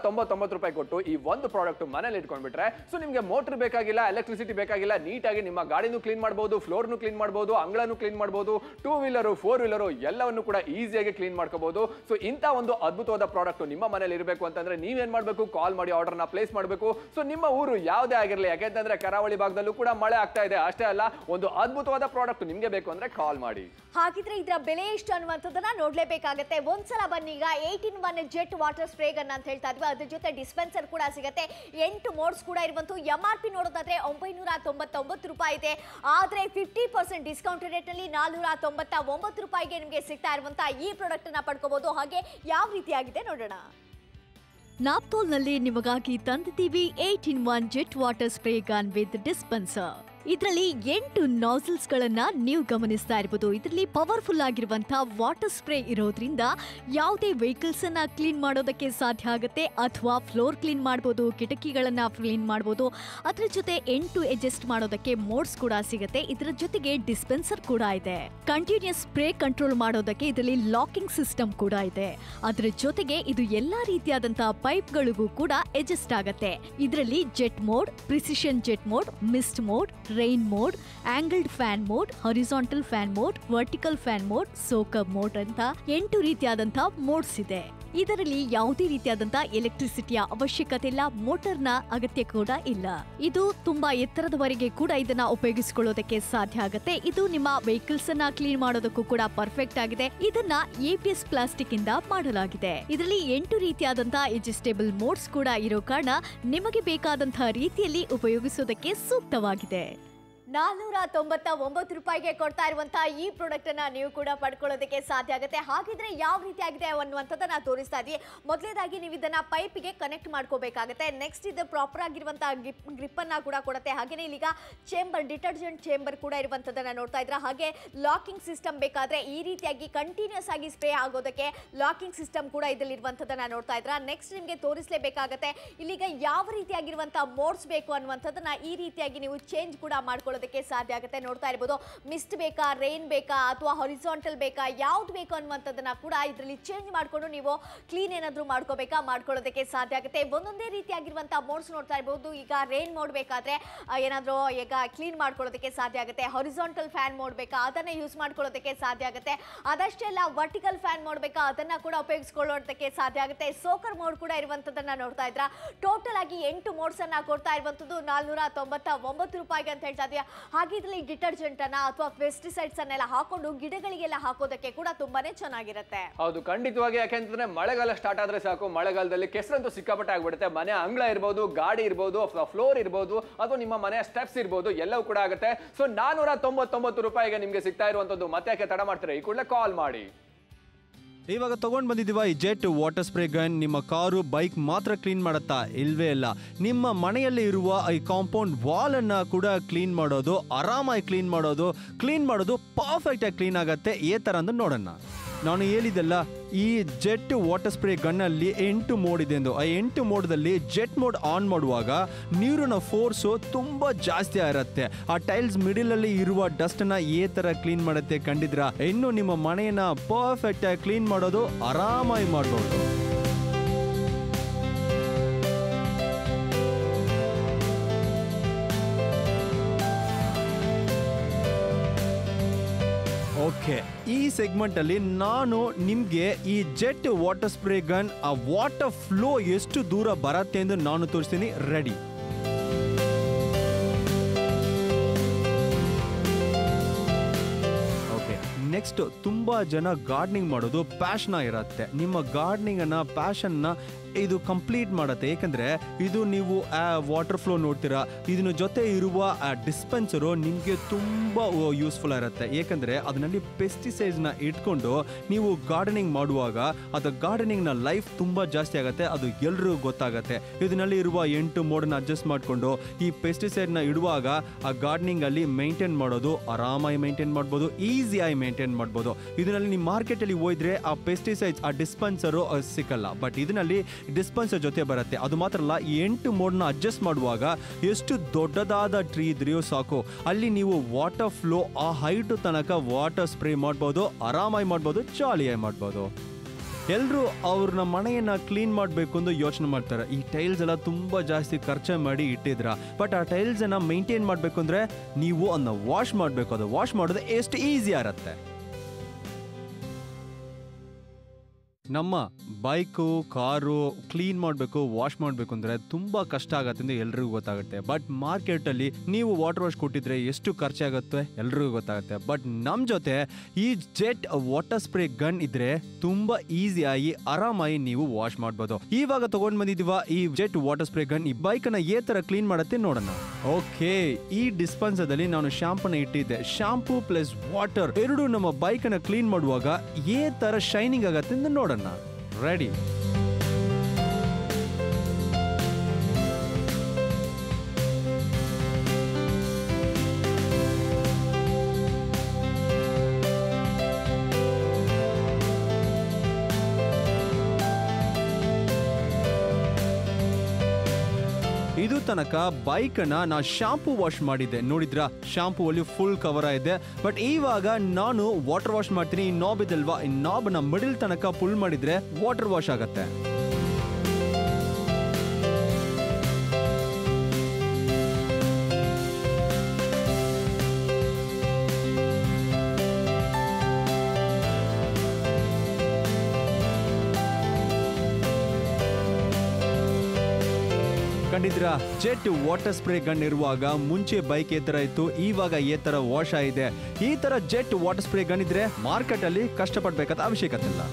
ತೊಂಬತ್ತೊಂಬತ್ತು ರೂಪಾಯಿ ಕೊಟ್ಟು ಈ ಒಂದು ಪ್ರಾಡಕ್ಟ್ ಮನೇಲಿ ಇಟ್ಕೊಂಡ್ಬಿಟ್ರೆ ಸೊ ನಿಮಗೆ ಮೋಟರ್ ಬೇಕಾಗಿಲ್ಲ ಎಲೆಕ್ಟ್ರಿಸಿಟಿ ಬೇಕಾಗಿಲ್ಲ ನೀಟಾಗಿ ನಿಮ್ಮ ಗಾಡಿನೂ ಕ್ಲೀನ್ ಮಾಡಬಹುದು ಫ್ಲೋರ್ನು ಕ್ಲೀನ್ ಮಾಡಬಹುದು ಅಂಗಳನು ಕ್ಲೀನ್ ಮಾಡಬಹುದು ಟೂ ವೀಲರು ಫೋರ್ ವೀಲರು ಎಲ್ಲವನ್ನು ಕೂಡ ಈಸಿಯಾಗಿ ಕ್ಲೀನ್ ಮಾಡ್ಕೋಬಹುದು ಸೊ ಇಂಥ ಒಂದು ಅದ್ಭುತವಾದ ಪ್ರಾಡಕ್ಟ್ ನಿಮ್ಮ ಮನೇಲಿ ಇರಬೇಕು ಅಂತಂದ್ರೆ ನೀವೇನ್ ಮಾಡಬೇಕು ಕಾಲ್ ಮಾಡಿ ಆರ್ಡರ್ನ ಪ್ಲೇಸ್ ಮಾಡಬೇಕು ಸೊ ನಿಮ್ಮ ಊರು ಯಾವುದೇ ಆಗಿರಲಿ ಯಾಕೆಂತಂದ್ರೆ ಕರಾವಳಿ ಭಾಗದಲ್ಲೂ ಕೂಡ ಮಳೆ ಆಗ್ತಾ ಇದೆ ಅಷ್ಟೇ ಅಲ್ಲ ಒಂದು ಅದ್ಭುತವಾದ ಪ್ರಾಡಕ್ಟ್ ನಿಮಗೆ ಬೇಕು ಅಂದ್ರೆ ಕಾಲ್ ಮಾಡಿ ಹಾಗಿದ್ರೆ ಇದರ ಬೆಲೆ ಎಷ್ಟು ಅನ್ನುವಂಥದ್ದನ್ನ ನೋಡ್ಲೇಬೇಕಾಗತ್ತೆ ಒಂದ್ಸಲ ಬನ್ನಿ ಈಗ eight in one jet water spray gun ಅಂತ ಹೇಳ್ತಾ ಇದ್ವಿ ಅದ್ರ ಜೊತೆ ಡಿಸ್ಪೆನ್ಸರ್ ಕೂಡ ಸಿಗುತ್ತೆ ಎಂಟು ಮೋಡ್ಸ್ ಕೂಡ ಇರುವಂತ ಎಂ ಆರ್ ಪಿ ನೋಡೋದಾದ್ರೆ ಒಂಬೈನೂರ ತೊಂಬತ್ತೊಂಬತ್ತು ರೂಪಾಯಿ ಇದೆ ಆದ್ರೆ ಫಿಫ್ಟಿ ಪರ್ಸೆಂಟ್ ಡಿಸ್ಕೌಂಟ್ ರೇಟ್ ನಲ್ಲಿ ನಾಲ್ನೂರ ತೊಂಬತ್ತ ಒಂಬತ್ತು ರೂಪಾಯಿಗೆ ನಿಮಗೆ ಸಿಗ್ತಾ ಇರುವಂತ ಈ ಪ್ರಾಡಕ್ಟ್ ಅನ್ನ ಪಡ್ಕೋಬಹುದು ಹಾಗೆ ಯಾವ ರೀತಿಯಾಗಿದೆ ನೋಡೋಣ ನಾಪ್ತೋಲ್ನಲ್ಲಿ ನಿಮಗಾಗಿ ತಂದಿದ್ದೀವಿ eight in one jet water spray gun with dispenser ಇದರಲ್ಲಿ ಎಂಟು ನಾಸಲ್ಸ್ ಗಳನ್ನ ನೀವು ಗಮನಿಸ್ತಾ ಇರಬಹುದು ಇದರಲ್ಲಿ ಪವರ್ಫುಲ್ ಆಗಿರುವಂತಹ ವಾಟರ್ ಸ್ಪ್ರೇ ಇರೋದ್ರಿಂದ ಯಾವುದೇ ವೆಹಿಕಲ್ಸ್ ಅನ್ನ ಕ್ಲೀನ್ ಮಾಡೋದಕ್ಕೆ ಸಾಧ್ಯ ಆಗುತ್ತೆ ಅಥವಾ ಫ್ಲೋರ್ ಕ್ಲೀನ್ ಮಾಡಬಹುದು ಕಿಟಕಿಗಳನ್ನ ಕ್ಲೀನ್ ಮಾಡಬಹುದು ಅದ್ರ ಜೊತೆ ಎಂಟು ಅಡ್ಜಸ್ಟ್ ಮಾಡೋದಕ್ಕೆ ಮೋಡ್ಸ್ ಕೂಡ ಸಿಗುತ್ತೆ ಇದರ ಜೊತೆಗೆ ಡಿಸ್ಪೆನ್ಸರ್ ಕೂಡ ಇದೆ ಕಂಟಿನ್ಯೂಸ್ ಸ್ಪ್ರೇ ಕಂಟ್ರೋಲ್ ಮಾಡೋದಕ್ಕೆ ಇದರಲ್ಲಿ ಲಾಕಿಂಗ್ ಸಿಸ್ಟಮ್ ಕೂಡ ಇದೆ ಅದರ ಜೊತೆಗೆ ಇದು ಎಲ್ಲಾ ರೀತಿಯಾದಂತಹ ಪೈಪ್ಗಳಿಗೂ ಕೂಡ ಅಡ್ಜಸ್ಟ್ ಆಗತ್ತೆ ಇದರಲ್ಲಿ jet mode precision jet mode mist mode rain mode angled fan mode horizontal fan mode vertical fan mode soaker mode ಅಂತ ಎಂಟು ರೀತಿಯಾದಂತಹ ಮೋಡ್ಸ್ ಇದೆ ಇದರಲ್ಲಿ ಯಾವುದೇ ರೀತಿಯಾದಂತಹ ಎಲೆಕ್ಟ್ರಿಸಿಟಿಯ ಅವಶ್ಯಕತೆ ಇಲ್ಲ ಮೋಟಾರ್ನ ಅಗತ್ಯ ಕೂಡ ಇಲ್ಲ ಇದು ತುಂಬಾ ಎತ್ತರದವರೆಗೆ ಕೂಡ ಇದನ್ನ ಉಪಯೋಗಿಸಿಕೊಳ್ಳೋದಕ್ಕೆ ಸಾಧ್ಯ ಆಗುತ್ತೆ ಇದು ನಿಮ್ಮ ವೆಹಿಕಲ್ಸ್ ಅನ್ನ ಕ್ಲೀನ್ ಮಾಡೋದಕ್ಕೂ ಕೂಡ ಪರ್ಫೆಕ್ಟ್ ಆಗಿದೆ ಇದನ್ನ ಎಪಿಎಸ್ ಪ್ಲಾಸ್ಟಿಕ್ ಇಂದ ಮಾಡಲಾಗಿದೆ ಇದರಲ್ಲಿ ಎಂಟು ರೀತಿಯಾದಂತಹ ಎಡ್ಜಸ್ಟೇಬಲ್ ಮೋಡ್ಸ್ ಕೂಡ ಇರೋ ಕಾರಣ ನಿಮಗೆ ಬೇಕಾದಂತಹ ರೀತಿಯಲ್ಲಿ ಉಪಯೋಗಿಸೋದಕ್ಕೆ ಸೂಕ್ತವಾಗಿದೆ ನಾಲ್ನೂರ ತೊಂಬತ್ತ ಒಂಬತ್ತು ರೂಪಾಯಿಗೆ ಕೊಡ್ತಾ ಇರುವಂತಹ ಈ ಪ್ರಾಡಕ್ಟ್ ಅನ್ನ ನೀವು ಕೂಡ ಪಡ್ಕೊಳ್ಳೋದಕ್ಕೆ ಸಾಧ್ಯ ಆಗುತ್ತೆ ಹಾಗಿದ್ರೆ ಯಾವ ರೀತಿಯಾಗಿದೆ ಅನ್ನುವಂಥದ್ದನ್ನ ತೋರಿಸ್ತಾ ಇದ್ವಿ ಮೊದಲೇದಾಗಿ ನೀವು ಇದನ್ನ ಪೈಪಿಗೆ ಕನೆಕ್ಟ್ ಮಾಡ್ಕೋಬೇಕಾಗುತ್ತೆ ನೆಕ್ಸ್ಟ್ ಇದು ಪ್ರಾಪರ್ ಆಗಿರುವಂತಹ ಗ್ರಿಪ್ ಗ್ರಿಪ್ ಅನ್ನ ಕೂಡ ಕೊಡುತ್ತೆ ಹಾಗೇನೆ ಇಲ್ಲಿಗ ಚೇಂಬರ್ ಡಿಟರ್ಜೆಂಟ್ ಚೇಂಬರ್ ಕೂಡ ಇರುವಂಥದ್ದನ್ನ ನೋಡ್ತಾ ಇದ್ರ ಹಾಗೆ ಲಾಕಿಂಗ್ ಸಿಸ್ಟಮ್ ಬೇಕಾದ್ರೆ ಈ ರೀತಿಯಾಗಿ ಕಂಟಿನ್ಯೂಸ್ ಆಗಿ ಸ್ಪ್ರೇ ಆಗೋದಕ್ಕೆ ಲಾಕಿಂಗ್ ಸಿಸ್ಟಮ್ ಕೂಡ ಇದರಲ್ಲಿ ಇರುವಂಥದ್ದನ್ನ ನೋಡ್ತಾ ಇದ್ರ ನೆಕ್ಸ್ಟ್ ನಿಮಗೆ ತೋರಿಸಲೇಬೇಕಾಗತ್ತೆ ಇಲ್ಲಿಗ ಯಾವ ರೀತಿಯಾಗಿರುವಂತಹ ಮೋಡ್ಸ್ ಬೇಕು ಅನ್ನುವಂಥದ್ದನ್ನ ಈ ರೀತಿಯಾಗಿ ನೀವು ಚೇಂಜ್ ಕೂಡ ಮಾಡ್ಕೊಳ್ಳೋದಕ್ಕೆ ಸಾಧ್ಯ ಆಗುತ್ತೆ ನೋಡ್ತಾ ಇರ್ಬೋದು ಮಿಸ್ಟ್ ಬೇಕಾ ರೈನ್ ಬೇಕಾ ಅಥವಾ ಹೊರಿಸಾಂಟಲ್ ಬೇಕಾ ಯಾವ್ದು ಬೇಕು ಅನ್ನುವಂಥದ್ದನ್ನ ಕೂಡ ಇದರಲ್ಲಿ ಚೇಂಜ್ ಮಾಡಿಕೊಂಡು ನೀವು ಕ್ಲೀನ್ ಏನಾದರೂ ಮಾಡ್ಕೋಬೇಕಾ ಮಾಡ್ಕೊಳ್ಳೋದಕ್ಕೆ ಸಾಧ್ಯ ಆಗುತ್ತೆ ಒಂದೊಂದೇ ರೀತಿಯಾಗಿರುವಂತಹ ಮೋಡ್ಸ್ ನೋಡ್ತಾ ಇರ್ಬೋದು ಈಗ ರೈನ್ ಮೋಡ್ ಬೇಕಾದ್ರೆ ಆ, ಏನಾದ್ರೂ ಈಗ ಕ್ಲೀನ್ ಮಾಡ್ಕೊಳ್ಳೋದಕ್ಕೆ ಸಾಧ್ಯ ಆಗುತ್ತೆ ಹೊರಿಸಾಂಟಲ್ ಫ್ಯಾನ್ ಮೋಡ್ ಬೇಕಾ ಅದನ್ನ ಯೂಸ್ ಮಾಡ್ಕೊಳ್ಳೋದಕ್ಕೆ ಸಾಧ್ಯ ಆಗುತ್ತೆ ಅದಷ್ಟೇ ಅಲ್ಲ ವರ್ಟಿಕಲ್ ಫ್ಯಾನ್ ಮೋಡ್ ಬೇಕಾ ಅದನ್ನ ಕೂಡ ಉಪಯೋಗಿಸ್ಕೊಳ್ಳೋದಕ್ಕೆ ಸಾಧ್ಯ ಆಗುತ್ತೆ ಸೋಕರ್ ಮೋಡ್ ಕೂಡ ಇರುವಂತದನ್ನ ನೋಡ್ತಾ ಇದ್ರ ಟೋಟಲ್ ಆಗಿ ಎಂಟು ಮೋಡ್ಸ್ ಅನ್ನ ಕೊಡ್ತಾ ಇರುವಂತದ್ದು ನಾಲ್ನೂರ ತೊಂಬತ್ತ ಒಂಬತ್ತು ರೂಪಾಯಿಗೆ ಅಂತ ಹೇಳ್ತಾ ಇದೀವಿ ಹಾಗೆ ಇದರಲ್ಲಿ ಡಿಟರ್ಜೆಂಟ್ ಅನ್ನ ಅಥವಾ ಪೆಸ್ಟಿಸೈಡ್ಸ್ ಅನ್ನೆಲ್ಲ ಹಾಕೊಂಡು ಗಿಡಗಳಿಗೆಲ್ಲ ಹಾಕೋದಕ್ಕೆ ಕೂಡ ತುಂಬಾನೇ ಚೆನ್ನಾಗಿರುತ್ತೆ ಹೌದು ಖಂಡಿತವಾಗಿ ಯಾಕೆಂತಂದ್ರೆ ಮಳೆಗಾಲ ಸ್ಟಾರ್ಟ್ ಆದ್ರೆ ಸಾಕು ಮಳೆಗಾಲದಲ್ಲಿ ಕೆಸರಂತೂ ಸಿಕ್ಕಾಪಟ್ಟೆ ಆಗ್ಬಿಡುತ್ತೆ ಮನೆ ಅಂಗಳ ಇರ್ಬೋದು ಗಾಡಿ ಇರ್ಬೋದು ಫ್ಲೋರ್ ಇರ್ಬೋದು ಅಥವಾ ನಿಮ್ಮ ಮನೆಯ ಸ್ಟೆಪ್ಸ್ ಇರ್ಬೋದು ಎಲ್ಲವೂ ಕೂಡ ಆಗುತ್ತೆ ಸೊ ನಾನೂರ ತೊಂಬತ್ತೊಂಬತ್ತು ರೂಪಾಯಿಗೆ ನಿಮ್ಗೆ ಸಿಗ್ತಾ ಇರುವಂತದ್ದು ಮತ್ತೆ ಯಾಕೆ ತಡ ಮಾಡ್ತೀರಾ ಈ ಕೂಡಲೇ ಕಾಲ್ ಮಾಡಿ ಇವಾಗ ತಗೊಂಡ್ ಬಂದಿದ್ದೀವ ಈ ಜೆಟ್ ವಾಟರ್ ಸ್ಪ್ರೇ ಗನ್ ನಿಮ್ಮ ಕಾರು ಬೈಕ್ ಮಾತ್ರ ಕ್ಲೀನ್ ಮಾಡುತ್ತಾ ಇಲ್ವೇ ಇಲ್ಲ ನಿಮ್ಮ ಮನೆಯಲ್ಲಿ ಇರುವ ಈ ಕಾಂಪೌಂಡ್ ವಾಲ್ ಅನ್ನ ಕೂಡ ಕ್ಲೀನ್ ಮಾಡೋದು ಆರಾಮಾಗಿ ಕ್ಲೀನ್ ಮಾಡೋದು ಕ್ಲೀನ್ ಮಾಡೋದು ಪರ್ಫೆಕ್ಟ್ ಆಗಿ ಕ್ಲೀನ್ ಆಗತ್ತೆ ಏ ತರ ಅಂತ ನೋಡೋಣ ನಾನು ಹೇಳಿದೆಲ್ಲ ಈ ಜೆಟ್ ವಾಟರ್ ಸ್ಪ್ರೇ ಗನ್ನಲ್ಲಿ ಎಂಟು ಮೋಡ್ ಇದೆ ಎಂದು ಆ ಎಂಟು ಮೋಡ್ದಲ್ಲಿ ಜೆಟ್ ಮೋಡ್ ಆನ್ ಮಾಡುವಾಗ ನೀರಿನ ಫೋರ್ಸು ತುಂಬ ಜಾಸ್ತಿ ಇರುತ್ತೆ ಆ ಟೈಲ್ಸ್ ಮಿಡಿಲ್ ಅಲ್ಲಿ ಇರುವ ಡಸ್ಟ್ ನ ಏ ತರ ಕ್ಲೀನ್ ಮಾಡುತ್ತೆ ಕಂಡಿದ್ರ ಇನ್ನು ನಿಮ್ಮ ಮನೆಯನ್ನ ಪರ್ಫೆಕ್ಟ್ ಆಗಿ ಕ್ಲೀನ್ ಮಾಡೋದು ಆರಾಮಾಗಿ ಮಾಡ್ಬೋದು ಓಕೆ ಈ ಸೆಗ್ಮೆಂಟ್ ಅಲ್ಲಿ ನಾನು ನಿಮ್ಗೆ ಈ ಜೆಟ್ ವಾಟರ್ ಸ್ಪ್ರೇ ಗನ್ ಆ ವಾಟರ್ ಫ್ಲೋ ಎಷ್ಟು ದೂರ ಬರತ್ತೆ ಎಂದು ನಾನು ತೋರಿಸ್ತೀನಿ ರೆಡಿ ಓಕೆ ನೆಕ್ಸ್ಟ್ ತುಂಬಾ ಜನ ಗಾರ್ಡನಿಂಗ್ ಮಾಡೋದು ಪ್ಯಾಷನ್ ಇರುತ್ತೆ ನಿಮ್ಮ ಗಾರ್ಡನಿಂಗ್ ಅನ್ನ ಪ್ಯಾಷನ್ ನ ಇದು ಕಂಪ್ಲೀಟ್ ಮಾಡುತ್ತೆ ಏಕೆಂದ್ರೆ ಇದು ನೀವು ವಾಟರ್ ಫ್ಲೋ ನೋಡ್ತೀರಾ ಇದನ್ನ ಜೊತೆ ಇರುವ ಡಿಸ್ಪೆನ್ಸರು ನಿಮಗೆ ತುಂಬಾ ಯೂಸ್ಫುಲ್ ಇರುತ್ತೆ ಏಕೆಂದ್ರೆ ಅದರಲ್ಲಿ ಪೆಸ್ಟಿಸೈಡ್ಸ್ ನ ಇಟ್ಕೊಂಡು ನೀವು ಗಾರ್ಡನಿಂಗ್ ಮಾಡುವಾಗ ಅದು ಗಾರ್ಡನಿಂಗ್ ನ ಲೈಫ್ ತುಂಬಾ ಜಾಸ್ತಿ ಆಗುತ್ತೆ ಅದು ಎಲ್ರಿಗೂ ಗೊತ್ತಾಗತ್ತೆ ಇದರಲ್ಲಿ ಇರುವ ಎಂಟು ಮೋಡನ್ನ ಅಡ್ಜಸ್ಟ್ ಮಾಡಿಕೊಂಡು ಈ ಪೆಸ್ಟಿಸೈಡ್ ನ ಇಡುವಾಗ ಆ ಗಾರ್ಡನಿಂಗ್ ಅಲ್ಲಿ ಮೇಂಟೈನ್ ಮಾಡೋದು ಆರಾಮಾಗಿ ಮೇಂಟೈನ್ ಮಾಡ್ಬೋದು ಈಸಿಯಾಗಿ ಮೇಂಟೈನ್ ಮಾಡ್ಬೋದು ಇದರಲ್ಲಿ ನೀವು ಮಾರ್ಕೆಟ್ ಅಲ್ಲಿ ಹೋಯ್ದ್ರೆ ಆ ಪೆಸ್ಟಿಸೈಡ್ಸ್ ಆ ಡಿಸ್ಪೆನ್ಸರು ಸಿಕ್ಕಲ್ಲ ಬಟ್ ಇದರಲ್ಲಿ ಡಿಸ್ಪೆನ್ಸರ್ ಜೊತೆ ಬರುತ್ತೆ ಅದು ಮಾತ್ರ ಅಲ್ಲ ಈ ಎಂಟು ಮೋಡ್ನ ಅಡ್ಜಸ್ಟ್ ಮಾಡುವಾಗ ಎಷ್ಟು ದೊಡ್ಡದಾದ ಟ್ರೀ ಇದ್ರೆಯೋ ಸಾಕು ಅಲ್ಲಿ ನೀವು ವಾಟರ್ ಫ್ಲೋ ಆ ಹೈಟ್ ತನಕ ವಾಟರ್ ಸ್ಪ್ರೇ ಮಾಡ್ಬೋದು ಆರಾಮಾಗಿ ಮಾಡ್ಬೋದು ಜಾಲಿಯಾಗಿ ಮಾಡ್ಬೋದು ಎಲ್ಲರೂ ಅವ್ರನ್ನ ಮನೆಯನ್ನ ಕ್ಲೀನ್ ಮಾಡಬೇಕು ಅಂತ ಯೋಚನೆ ಮಾಡ್ತಾರೆ ಈ ಟೈಲ್ಸ್ ಎಲ್ಲ ತುಂಬಾ ಜಾಸ್ತಿ ಖರ್ಚು ಮಾಡಿ ಇಟ್ಟಿದ್ರ ಬಟ್ ಆ ಟೈಲ್ಸ್ ಅನ್ನ ಮೇಂಟೈನ್ ಮಾಡಬೇಕು ಅಂದ್ರೆ ನೀವು ಅದನ್ನ ವಾಶ್ ಮಾಡಬೇಕು ಅದು ವಾಶ್ ಮಾಡೋದು ಎಷ್ಟು ಈಸಿ ಇರತ್ತೆ ನಮ್ಮ ಬೈಕು ಕಾರು ಕ್ಲೀನ್ ಮಾಡಬೇಕು ವಾಶ್ ಮಾಡಬೇಕು ಅಂದರೆ ತುಂಬ ಕಷ್ಟ ಆಗತ್ತೆ ಅಂತ ಎಲ್ರಿಗೂ ಗೊತ್ತಾಗುತ್ತೆ ಬಟ್ ಮಾರ್ಕೆಟಲ್ಲಿ ನೀವು ವಾಟರ್ ವಾಶ್ ಕೊಟ್ಟಿದ್ರೆ ಎಷ್ಟು ಖರ್ಚಾಗುತ್ತೆ ಎಲ್ರಿಗೂ ಗೊತ್ತಾಗುತ್ತೆ ಬಟ್ ನಮ್ಮ ಜೊತೆ ಈ ಜೆಟ್ ವಾಟರ್ ಸ್ಪ್ರೇ ಗನ್ ಇದ್ರೆ ತುಂಬ ಈಸಿಯಾಗಿ ಆರಾಮಾಗಿ ನೀವು ವಾಶ್ ಮಾಡ್ಬೋದು ಇವಾಗ ತಗೊಂಡ್ ಬಂದಿದೀವ ಈ ಜೆಟ್ ವಾಟರ್ ಸ್ಪ್ರೇ ಗನ್ ಈ ಬೈಕನ್ನ ಏ ಥರ ಕ್ಲೀನ್ ಮಾಡುತ್ತೆ ನೋಡೋಣ ಓಕೆ ಈ ಡಿಸ್ಪೆನ್ಸರ್ದಲ್ಲಿ ನಾನು ಶಾಂಪೂನ ಇಟ್ಟಿದ್ದೆ ಶಾಂಪೂ ಪ್ಲಸ್ ವಾಟರ್ ಎರಡು ನಮ್ಮ ಬೈಕನ್ನ ಕ್ಲೀನ್ ಮಾಡುವಾಗ ಏ ತರ ಶೈನಿಂಗ್ ಆಗತ್ತೆ ಅಂತ ನೋಡೋಣ ರೆಡಿ ಇದು ತನಕ ಬೈಕ್ ಅನ್ನ ನಾ ಶಾಂಪೂ ವಾಶ್ ಮಾಡಿದ್ದೆ ನೋಡಿದ್ರ ಶಾಂಪೂ ಅಲ್ಲಿ ಫುಲ್ ಕವರ್ ಇದೆ ಬಟ್ ಇವಾಗ ನಾನು ವಾಟರ್ ವಾಶ್ ಮಾಡ್ತೀನಿ ಈ ನಾಬ್ ಇದಲ್ವಾ ಈ ನಾಬ್ ನ ಮಿಡಿಲ್ ತನಕ ಫುಲ್ ಮಾಡಿದ್ರೆ ವಾಟರ್ ವಾಶ್ ಆಗತ್ತೆ ಕಂಡಿದ್ರ ಜೆಟ್ ವಾಟರ್ ಸ್ಪ್ರೇ ಗನ್ ಇರುವಾಗ ಮುಂಚೆ ಬೈಕ್ ಈ ತರ ಇತ್ತು ಇವಾಗ ಈ ತರ ವಾಶ್ ಆಗಿದೆ ಈ ತರ ಜೆಟ್ ವಾಟರ್ ಸ್ಪ್ರೇ ಗನ್ ಇದ್ರೆ ಮಾರ್ಕೆಟ್ ಅಲ್ಲಿ ಕಷ್ಟಪಡ್ಬೇಕಾದ ಅವಶ್ಯಕತೆ ಇಲ್ಲ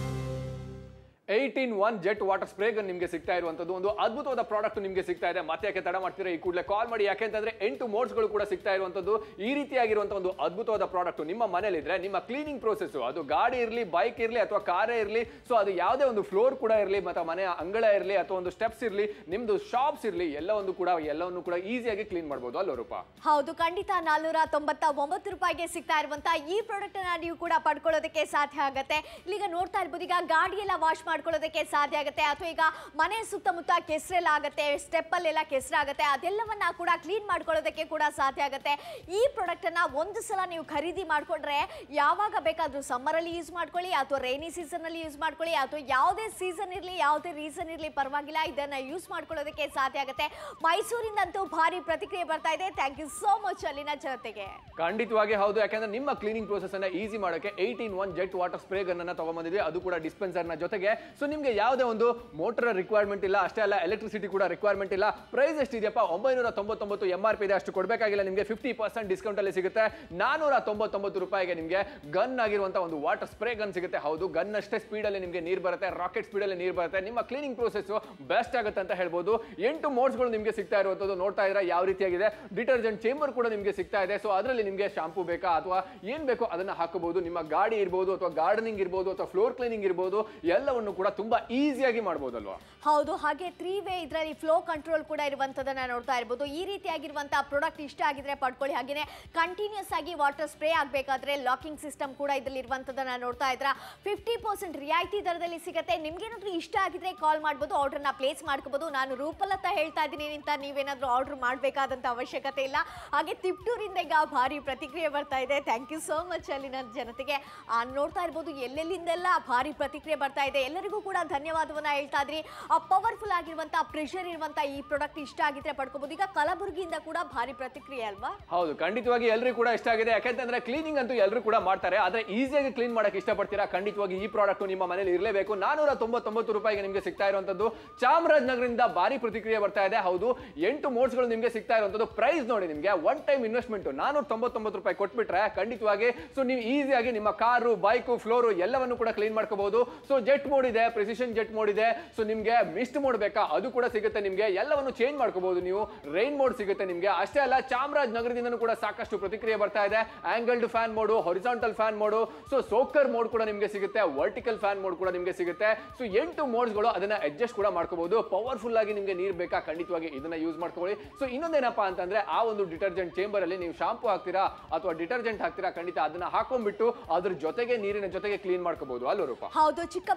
eight in one jet water spray gun ನಿಮಗೆ ಸಿಗ್ತಾ ಇರುವಂತದ್ದು ಒಂದು ಅದ್ಭುತವಾದ ಪ್ರಾಡಕ್ಟ್ ನಿಮಗೆ ಸಿಗ್ತಾ ಇದೆ ಮತ್ತೆ ಯಾಕೆ ತಡ ಮಾಡ್ತೀರಾ ಈ ಕೂಡಲೇ ಕಾಲ್ ಮಾಡಿ ಯಾಕೆಂತಂದ್ರೆ ಎಂಟು ಮೋಡ್ಸ್ಗಳು ಕೂಡ ಸಿಗ್ತಾ ಇರುವಂತದ್ದು ಈ ರೀತಿಯಾಗಿರುವಂತಹ ಒಂದು ಅದ್ಭುತವಾದ ಪ್ರಾಡಕ್ಟ್ ನಿಮ್ಮ ಮನೇಲಿದ್ರೆ ನಿಮ್ಮ ಕ್ಲೀನಿಂಗ್ ಪ್ರೋಸೆಸ್ ಅದು ಗಾಡಿ ಇರಲಿ ಬೈಕ್ ಇರಲಿ ಅಥವಾ ಕಾರೇ ಇರಲಿ ಸೊ ಅದು ಯಾವುದೇ ಒಂದು ಫ್ಲೋರ್ ಕೂಡ ಇರಲಿ ಮತ್ತೆ ಮನೆಯ ಅಂಗಳ ಇರಲಿ ಅಥವಾ ಒಂದು ಸ್ಟೆಪ್ಸ್ ಇರಲಿ ನಿಮ್ದು ಶಾಪ್ಸ್ ಇರಲಿ ಎಲ್ಲವನ್ನು ಕೂಡ ಎಲ್ಲವನ್ನು ಕೂಡ ಈಸಿಯಾಗಿ ಕ್ಲೀನ್ ಮಾಡ್ಬೋದು ಅಲ್ಲೋ ರೂಪ ಹೌದು ಖಂಡಿತ ನಾಲ್ನೂರ ತೊಂಬತ್ತ ಒಂಬತ್ತು ರೂಪಾಯಿಗೆ ಸಿಗ್ತಾ ಇರುವಂತ ಈ ಪ್ರಾಡಕ್ಟ್ ಅನ್ನ ನೀವು ಕೂಡ ಪಡ್ಕೊಳ್ಳೋದಕ್ಕೆ ಸಾಧ್ಯ ಆಗುತ್ತೆ ಇಲ್ಲಿಗ ನೋಡ್ತಾ ಇರ್ಬೋದು ಈಗ ಗಾಡಿ ಎಲ್ಲ ವಾಶ್ ಮಾಡ್ಕೊಳ್ಳೋದಕ್ಕೆ ಸಾಧ್ಯ ಆಗುತ್ತೆ ಅಥವಾ ಈಗ ಮನೆ ಸುತ್ತಮುತ್ತ ಕೆಸರೆಲ್ಲ ಆಗುತ್ತೆ ಸ್ಟೆಪ್ ಅಲ್ಲೆಲ್ಲ ಕೆಸರಾಗುತ್ತೆ ಅದೆಲ್ಲವನ್ನ ಕೂಡ ಕ್ಲೀನ್ ಮಾಡ್ಕೊಳ್ಳೋದಕ್ಕೆ ಕೂಡ ಸಾಧ್ಯ ಆಗುತ್ತೆ ಈ ಪ್ರಾಡಕ್ಟ್ ಅನ್ನ ಒಂದು ಸಲ ನೀವು ಖರೀದಿ ಮಾಡ್ಕೊಂಡ್ರೆ ಯಾವಾಗ ಬೇಕಾದ್ರೂ ಸಮ್ಮರ್ ಅಲ್ಲಿ ಯೂಸ್ ಮಾಡ್ಕೊಳ್ಳಿ ಅಥವಾ ರೈನಿ ಸೀಸನ್ ಅಲ್ಲಿ ಯೂಸ್ ಮಾಡ್ಕೊಳ್ಳಿ ಅಥವಾ ಯಾವುದೇ ಸೀಸನ್ ಇರಲಿ ಯಾವುದೇ ರೀಸನ್ ಇರಲಿ ಪರವಾಗಿಲ್ಲ ಇದನ್ನ ಯೂಸ್ ಮಾಡ್ಕೊಳ್ಳೋದಕ್ಕೆ ಸಾಧ್ಯ ಆಗುತ್ತೆ ಮೈಸೂರಿಂದಂತೂ ಭಾರಿ ಪ್ರತಿಕ್ರಿಯೆ ಬರ್ತಾ ಇದೆ ಥ್ಯಾಂಕ್ ಯು ಸೋ ಮಚ್ ಅಲ್ಲಿನ ಜನತೆಗೆ ಖಂಡಿತವಾಗಿ ಹೌದು ಯಾಕಂದ್ರೆ ನಿಮ್ಮ ಕ್ಲೀನಿಂಗ್ ಪ್ರೋಸೆಸ್ ಅನ್ನ ಈಸಿ ಮಾಡೋಕೆ eight in one jet water spray gun ಅನ್ನ ತಗೊಂಡ್ಬಂದಿದ್ವಿ ಅದು ಕೂಡ ಡಿಸ್ಪೆನ್ಸರ್ ನ ಜೊತೆಗೆ ಸೊ ನಿಮ್ಗೆ ಯಾವುದೇ ಒಂದು ಮೋಟರ್ ರಿಕ್ವೈರ್ಮೆಂಟ್ ಇಲ್ಲ ಅಷ್ಟೇ ಅಲ್ಲ ಎಲೆಕ್ಟ್ರಿಸಿಟಿ ಕೂಡ ರಿಕ್ವೈರ್ಮೆಂಟ್ ಇಲ್ಲ ಪ್ರೈಸ್ ಎಷ್ಟಿದೆಯಪ್ಪ ಒಂಬೈನೂರ ತೊಂಬತ್ತೊಂಬತ್ತು ಎಂ ಆರ್ ಪಿ ಇದೆ ಅಷ್ಟು ಕೊಡಬೇಕಾಗಿಲ್ಲ ನಿಮಗೆ ಫಿಫ್ಟಿ ಪರ್ಸೆಂಟ್ ಡಿಸ್ಕೌಂಟ್ ಅಲ್ಲಿ ಸಿಗುತ್ತೆ ನಾನೂರ ತೊಂಬತ್ತೊಂಬತ್ತು ರೂಪಾಯಿಗೆ ನಿಮಗೆ ಗನ್ ಆಗಿರುವಂತಹ ಒಂದು ವಾಟರ್ ಸ್ಪ್ರೇ ಗನ್ ಸಿಗುತ್ತೆ ಹೌದು ಗನ್ ಅಷ್ಟೇ ಸ್ಪೀಡ್ ಅಲ್ಲಿ ನಿಮಗೆ ನೀರು ಬರುತ್ತೆ ರಾಕೆಟ್ ಸ್ಪೀಡ್ ಅಲ್ಲಿ ನೀರು ಬರುತ್ತೆ ನಿಮ್ಮ ಕ್ಲೀನಿಂಗ್ ಪ್ರೋಸೆಸ್ ಬೆಸ್ಟ್ ಆಗುತ್ತೆ ಅಂತ ಹೇಳ್ಬೋದು ಎಂಟು ಮೋಡ್ಸ್ಗಳು ನಿಮಗೆ ಸಿಗ್ತಾ ಇರುವಂತದ್ದು ನೋಡ್ತಾ ಇದ್ರೆ ಯಾವ ರೀತಿಯಾಗಿದೆ ಡಿಟರ್ಜೆಂಟ್ ಚೇಂಬರ್ ಕೂಡ ನಿಮಗೆ ಸಿಗ್ತಾ ಇದೆ ಸೊ ಅದರಲ್ಲಿ ನಿಮಗೆ ಶಾಂಪೂ ಬೇಕಾ ಅಥವಾ ಏನ್ ಬೇಕೋ ಅದನ್ನ ಹಾಕಬಹುದು ನಿಮ್ಮ ಗಾಡಿ ಇರ್ಬೋದು ಅಥವಾ ಗಾರ್ಡನಿಂಗ್ ಇರ್ಬೋದು ಅಥವಾ ಫ್ಲೋರ್ ಕ್ಲೀನಿಂಗ್ ಇರ್ಬೋದು ಎಲ್ಲವನ್ನು ಕೂಡ ತುಂಬಾ ಈಸಿಯಾಗಿ ಮಾಡ್ಬೋದಲ್ವಾ ಹೌದು ಹಾಗೆ ತ್ರೀ ವೇ ಇದರಲ್ಲಿ ಫ್ಲೋ ಕಂಟ್ರೋಲ್ ಕೂಡ ಇರುವಂತದನ್ನ ನೋಡ್ತಾ ಇರ್ಬೋದು ಈ ರೀತಿಯಾಗಿರುವಂತಹ ಪ್ರಾಡಕ್ಟ್ ಇಷ್ಟ ಆಗಿದ್ರೆ ಪಡ್ಕೊಳ್ಳಿ ಹಾಗೇನೆ ಕಂಟಿನ್ಯೂಸ್ ಆಗಿ ವಾಟರ್ ಸ್ಪ್ರೇ ಆಗಬೇಕಾದ್ರೆ ಲಾಕಿಂಗ್ ಸಿಸ್ಟಮ್ ಕೂಡ ಇದರಲ್ಲಿ ಇರುವಂತದನ್ನ ನೋಡ್ತಾ ಇದ್ರ ಫಿಫ್ಟಿ ಪರ್ಸೆಂಟ್ ರಿಯಾಯಿತಿ ದರದಲ್ಲಿ ಸಿಗುತ್ತೆ ನಿಮ್ಗೇನಾದ್ರೂ ಇಷ್ಟ ಆಗಿದ್ರೆ ಕಾಲ್ ಮಾಡ್ಬೋದು ಆರ್ಡರ್ನ ಪ್ಲೇಸ್ ಮಾಡ್ಕೋಬಹುದು ನಾನು ರೂಪಲತ್ತ ಹೇಳ್ತಾ ಇದ್ದೀನಿ ಅಂತ ನೀವೇನಾದ್ರೂ ಆರ್ಡರ್ ಮಾಡಬೇಕಾದಂತ ಅವಶ್ಯಕತೆ ಇಲ್ಲ ಹಾಗೆ ತಿಪ್ಟೂರಿಂದ ಈಗ ಭಾರಿ ಪ್ರತಿಕ್ರಿಯೆ ಬರ್ತಾ ಇದೆ ಥ್ಯಾಂಕ್ ಯು ಸೋ ಮಚ್ ಅಲ್ಲಿನ ಜನತೆಗೆ ಆ, ನೋಡ್ತಾ ಇರ್ಬೋದು ಎಲ್ಲೆಲ್ಲಿಂದೆಲ್ಲ ಭಾರಿ ಪ್ರತಿಕ್ರಿಯೆ ಬರ್ತಾ ಇದೆ ಎಲ್ಲರಿಗೂ ಕೂಡ ಧನ್ಯವಾದವನ್ನ ಹೇಳ್ತಾ ಇದ್ರಿ ಪವರ್ಫುಲ್ ಆಗಿರುವಂತಹ ಪ್ರೆಷರ್ ಇರುವಂತಹ ಈ ಪ್ರಾಡಕ್ಟ್ ಇಷ್ಟ ಆಗಿದ್ರೆ ಪಡ್ಕೋಬಹುದು ಈಗ ಕಲಬುರಗಿಯಿಂದ ಕೂಡ ಭಾರಿ ಪ್ರತಿಕ್ರಿಯೆ ಅಲ್ವಾ ಹೌದು ಖಂಡಿತವಾಗಿ ಎಲ್ರಿಗೂ ಕೂಡ ಇಷ್ಟ ಆಗಿದೆ ಯಾಕೆಂತಂದ್ರೆ ಕ್ಲೀನಿಂಗ್ ಅಂತೂ ಎಲ್ಲರೂ ಕೂಡ ಮಾಡ್ತಾರೆ ಆದ್ರೆ ಈಸಿಯಾಗಿ ಕ್ಲೀನ್ ಮಾಡಕ್ಕೆ ಇಷ್ಟಪಡ್ತೀರಾ ಖಂಡಿತವಾಗಿ ಈ ಪ್ರಾಡಕ್ಟ್ ನಿಮ್ಮ ಮನೇಲಿ ಇರಲೇಬೇಕು ನಾನೂರ ತೊಂಬತ್ತೊಂಬತ್ತು ರೂಪಾಯಿಗೆ ನಿಮಗೆ ಸಿಗ್ತಾ ಇರುವಂತದ್ದು ಚಾಮರಾಜನಗರದಿಂದ ಭಾರಿ ಪ್ರತಿಕ್ರಿಯೆ ಬರ್ತಾ ಇದೆ ಹೌದು ಎಂಟು ಮೋಡ್ಸ್ಗಳು ನಿಮಗೆ ಸಿಗ್ತಾ ಇರುವಂತದ್ದು ಪ್ರೈಸ್ ನೋಡಿ ನಿಮಗೆ ಒನ್ ಟೈಮ್ ಇನ್ವೆಸ್ಟ್ಮೆಂಟ್ ನಾನೂರ ತೊಂಬತ್ತೊಂಬತ್ತು ರೂಪಾಯಿ ಕೊಟ್ಬಿಟ್ರೆ ಖಂಡಿತವಾಗಿ ಸೊ ನೀವು ಈಸಿಯಾಗಿ ನಿಮ್ಮ ಕಾರು ಬೈಕು ಫ್ಲೋರು ಎಲ್ಲವನ್ನು ಕೂಡ ಕ್ಲೀನ್ ಮಾಡ್ಕೋಬಹುದು ಸೊ ಜೆಟ್ ಮೋಡ್ ಇದೆ ಪ್ರಿಸಿಷನ್ ಜೆಟ್ ಮೋಡ್ ಇದೆ ಸೊ ನಿಮಗೆ ಮಿಸ್ಟ್ ಮೋಡ್ ಬೇಕಾ ಅದು ಕೂಡ ಸಿಗುತ್ತೆ ನಿಮಗೆ ಎಲ್ಲವನ್ನು ಚೇಂಜ್ ಮಾಡ್ಕೋಬಹುದು ನೀವು ರೈನ್ ಮೋಡ್ ಸಿಗುತ್ತೆ ನಿಮಗೆ ಅಷ್ಟೇ ಅಲ್ಲ ಚಾಮರಾಜನಗರದಿಂದನೂ ಕೂಡ ಸಾಕಷ್ಟು ಪ್ರತಿಕ್ರಿಯೆ ಬರ್ತಾ ಇದೆ angled fan mode horizontal fan mode so soaker mode ಕೂಡ ನಿಮಗೆ ಸಿಗುತ್ತೆ ವರ್ಟಿಕಲ್ ಫ್ಯಾನ್ ಮೋಡ್ ಕೂಡ ನಿಮಗೆ ಸಿಗುತ್ತೆ ಸೊ ಎಂಟು ಮೋಡ್ಸ್ಗಳು ಅದನ್ನ ಅಡ್ಜಸ್ಟ್ ಕೂಡ ಮಾಡ್ಕೋಬಹುದು ಪವರ್ಫುಲ್ ಆಗಿ ನಿಮಗೆ ನೀರು ಬೇಕಾ ಖಂಡಿತವಾಗಿ ಇದನ್ನ ಯೂಸ್ ಮಾಡ್ಕೊಳ್ಳಿ ಸೊ ಇನ್ನೊಂದೇನಪ್ಪ ಅಂತಂದ್ರೆ ಆ ಒಂದು ಡಿಟರ್ಜೆಂಟ್ ಚೇಂಬರ್ ಅಲ್ಲಿ ನೀವು ಶಾಂಪೂ ಹಾಕ್ತೀರಾ ಅಥವಾ ಡಿಟರ್ಜೆಂಟ್ ಹಾಕ್ತೀರಾ ಖಂಡಿತ ಅದನ್ನ ಹಾಕೊಂಡ್ಬಿಟ್ಟು ಅದ್ರ ಜೊತೆಗೆ ನೀರಿನ ಜೊತೆಗೆ ಕ್ಲೀನ್ ಮಾಡ್ಕೋಬಹುದು ಅಲ್ವ ರೂಪ ಹೌದು ಚಿಕ್ಕಬಳ್ಳಾಪುರದ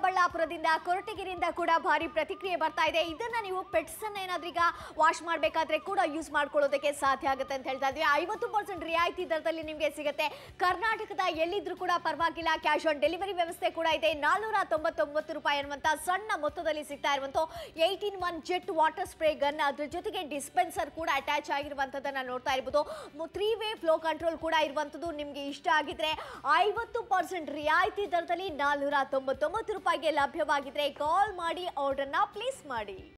ಗ್ರಾಮದಿಂದ ಕೊರಟಗೆರೆಯಿಂದ ಕೂಡ ಭಾರಿ ಪ್ರತಿಕ್ರಿಯೆ ಬರ್ತಾ ಇದೆ ಇದನ್ನ ನೀವು ಪೆಟ್ಸ್ ಅನ್ನ ಏನಾದ್ರೂ ಈಗ ವಾಶ್ ಮಾಡಬೇಕಾದ್ರೆ ಕೂಡ ಯೂಸ್ ಮಾಡ್ಕೊಳ್ಳೋದಕ್ಕೆ ಸಾಧ್ಯ ಆಗುತ್ತೆ ಅಂತ ಹೇಳ್ತಾ ಇದ್ವಿ ಐವತ್ತು ಪರ್ಸೆಂಟ್ ರಿಯಾಯಿತಿ ದರದಲ್ಲಿ ನಿಮಗೆ ಸಿಗುತ್ತೆ ಕರ್ನಾಟಕದ ಎಲ್ಲಿದ್ರೂ ಕೂಡ ಪರವಾಗಿಲ್ಲ ಕ್ಯಾಶ್ ಆನ್ ಡೆಲಿವರಿ ವ್ಯವಸ್ಥೆ ಕೂಡ ಇದೆ ನಾನ್ನೂರ ತೊಂಬತ್ತೊಂಬತ್ತು ರೂಪಾಯಿ ಅನ್ನುವಂಥ ಸಣ್ಣ ಮೊತ್ತದಲ್ಲಿ ಸಿಗ್ತಾ ಇರುವಂತ eight in one jet water spray gun ಅದ್ರ ಜೊತೆಗೆ ಡಿಸ್ಪೆನ್ಸರ್ ಕೂಡ ಅಟ್ಯಾಚ್ ಆಗಿರುವಂಥದ್ದನ್ನ ನೋಡ್ತಾ ಇರ್ಬೋದು ತ್ರೀ ವೇ ಫ್ಲೋ ಕಂಟ್ರೋಲ್ ಕೂಡ ಇರುವಂಥದ್ದು ನಿಮಗೆ ಇಷ್ಟ ಆಗಿದ್ರೆ ಐವತ್ತು ಪರ್ಸೆಂಟ್ ರಿಯಾಯಿತಿ ದರದಲ್ಲಿ ನಾನ್ನೂರ ತೊಂಬತ್ತೊಂಬತ್ತು ರೂಪಾಯಿಗೆ ಲಭ್ಯವಾಗಿದ್ರೆ ಕಾಲ್ ಮಾಡಿ ಆರ್ಡರ್ನ ಪ್ಲೇಸ್ ಮಾಡಿ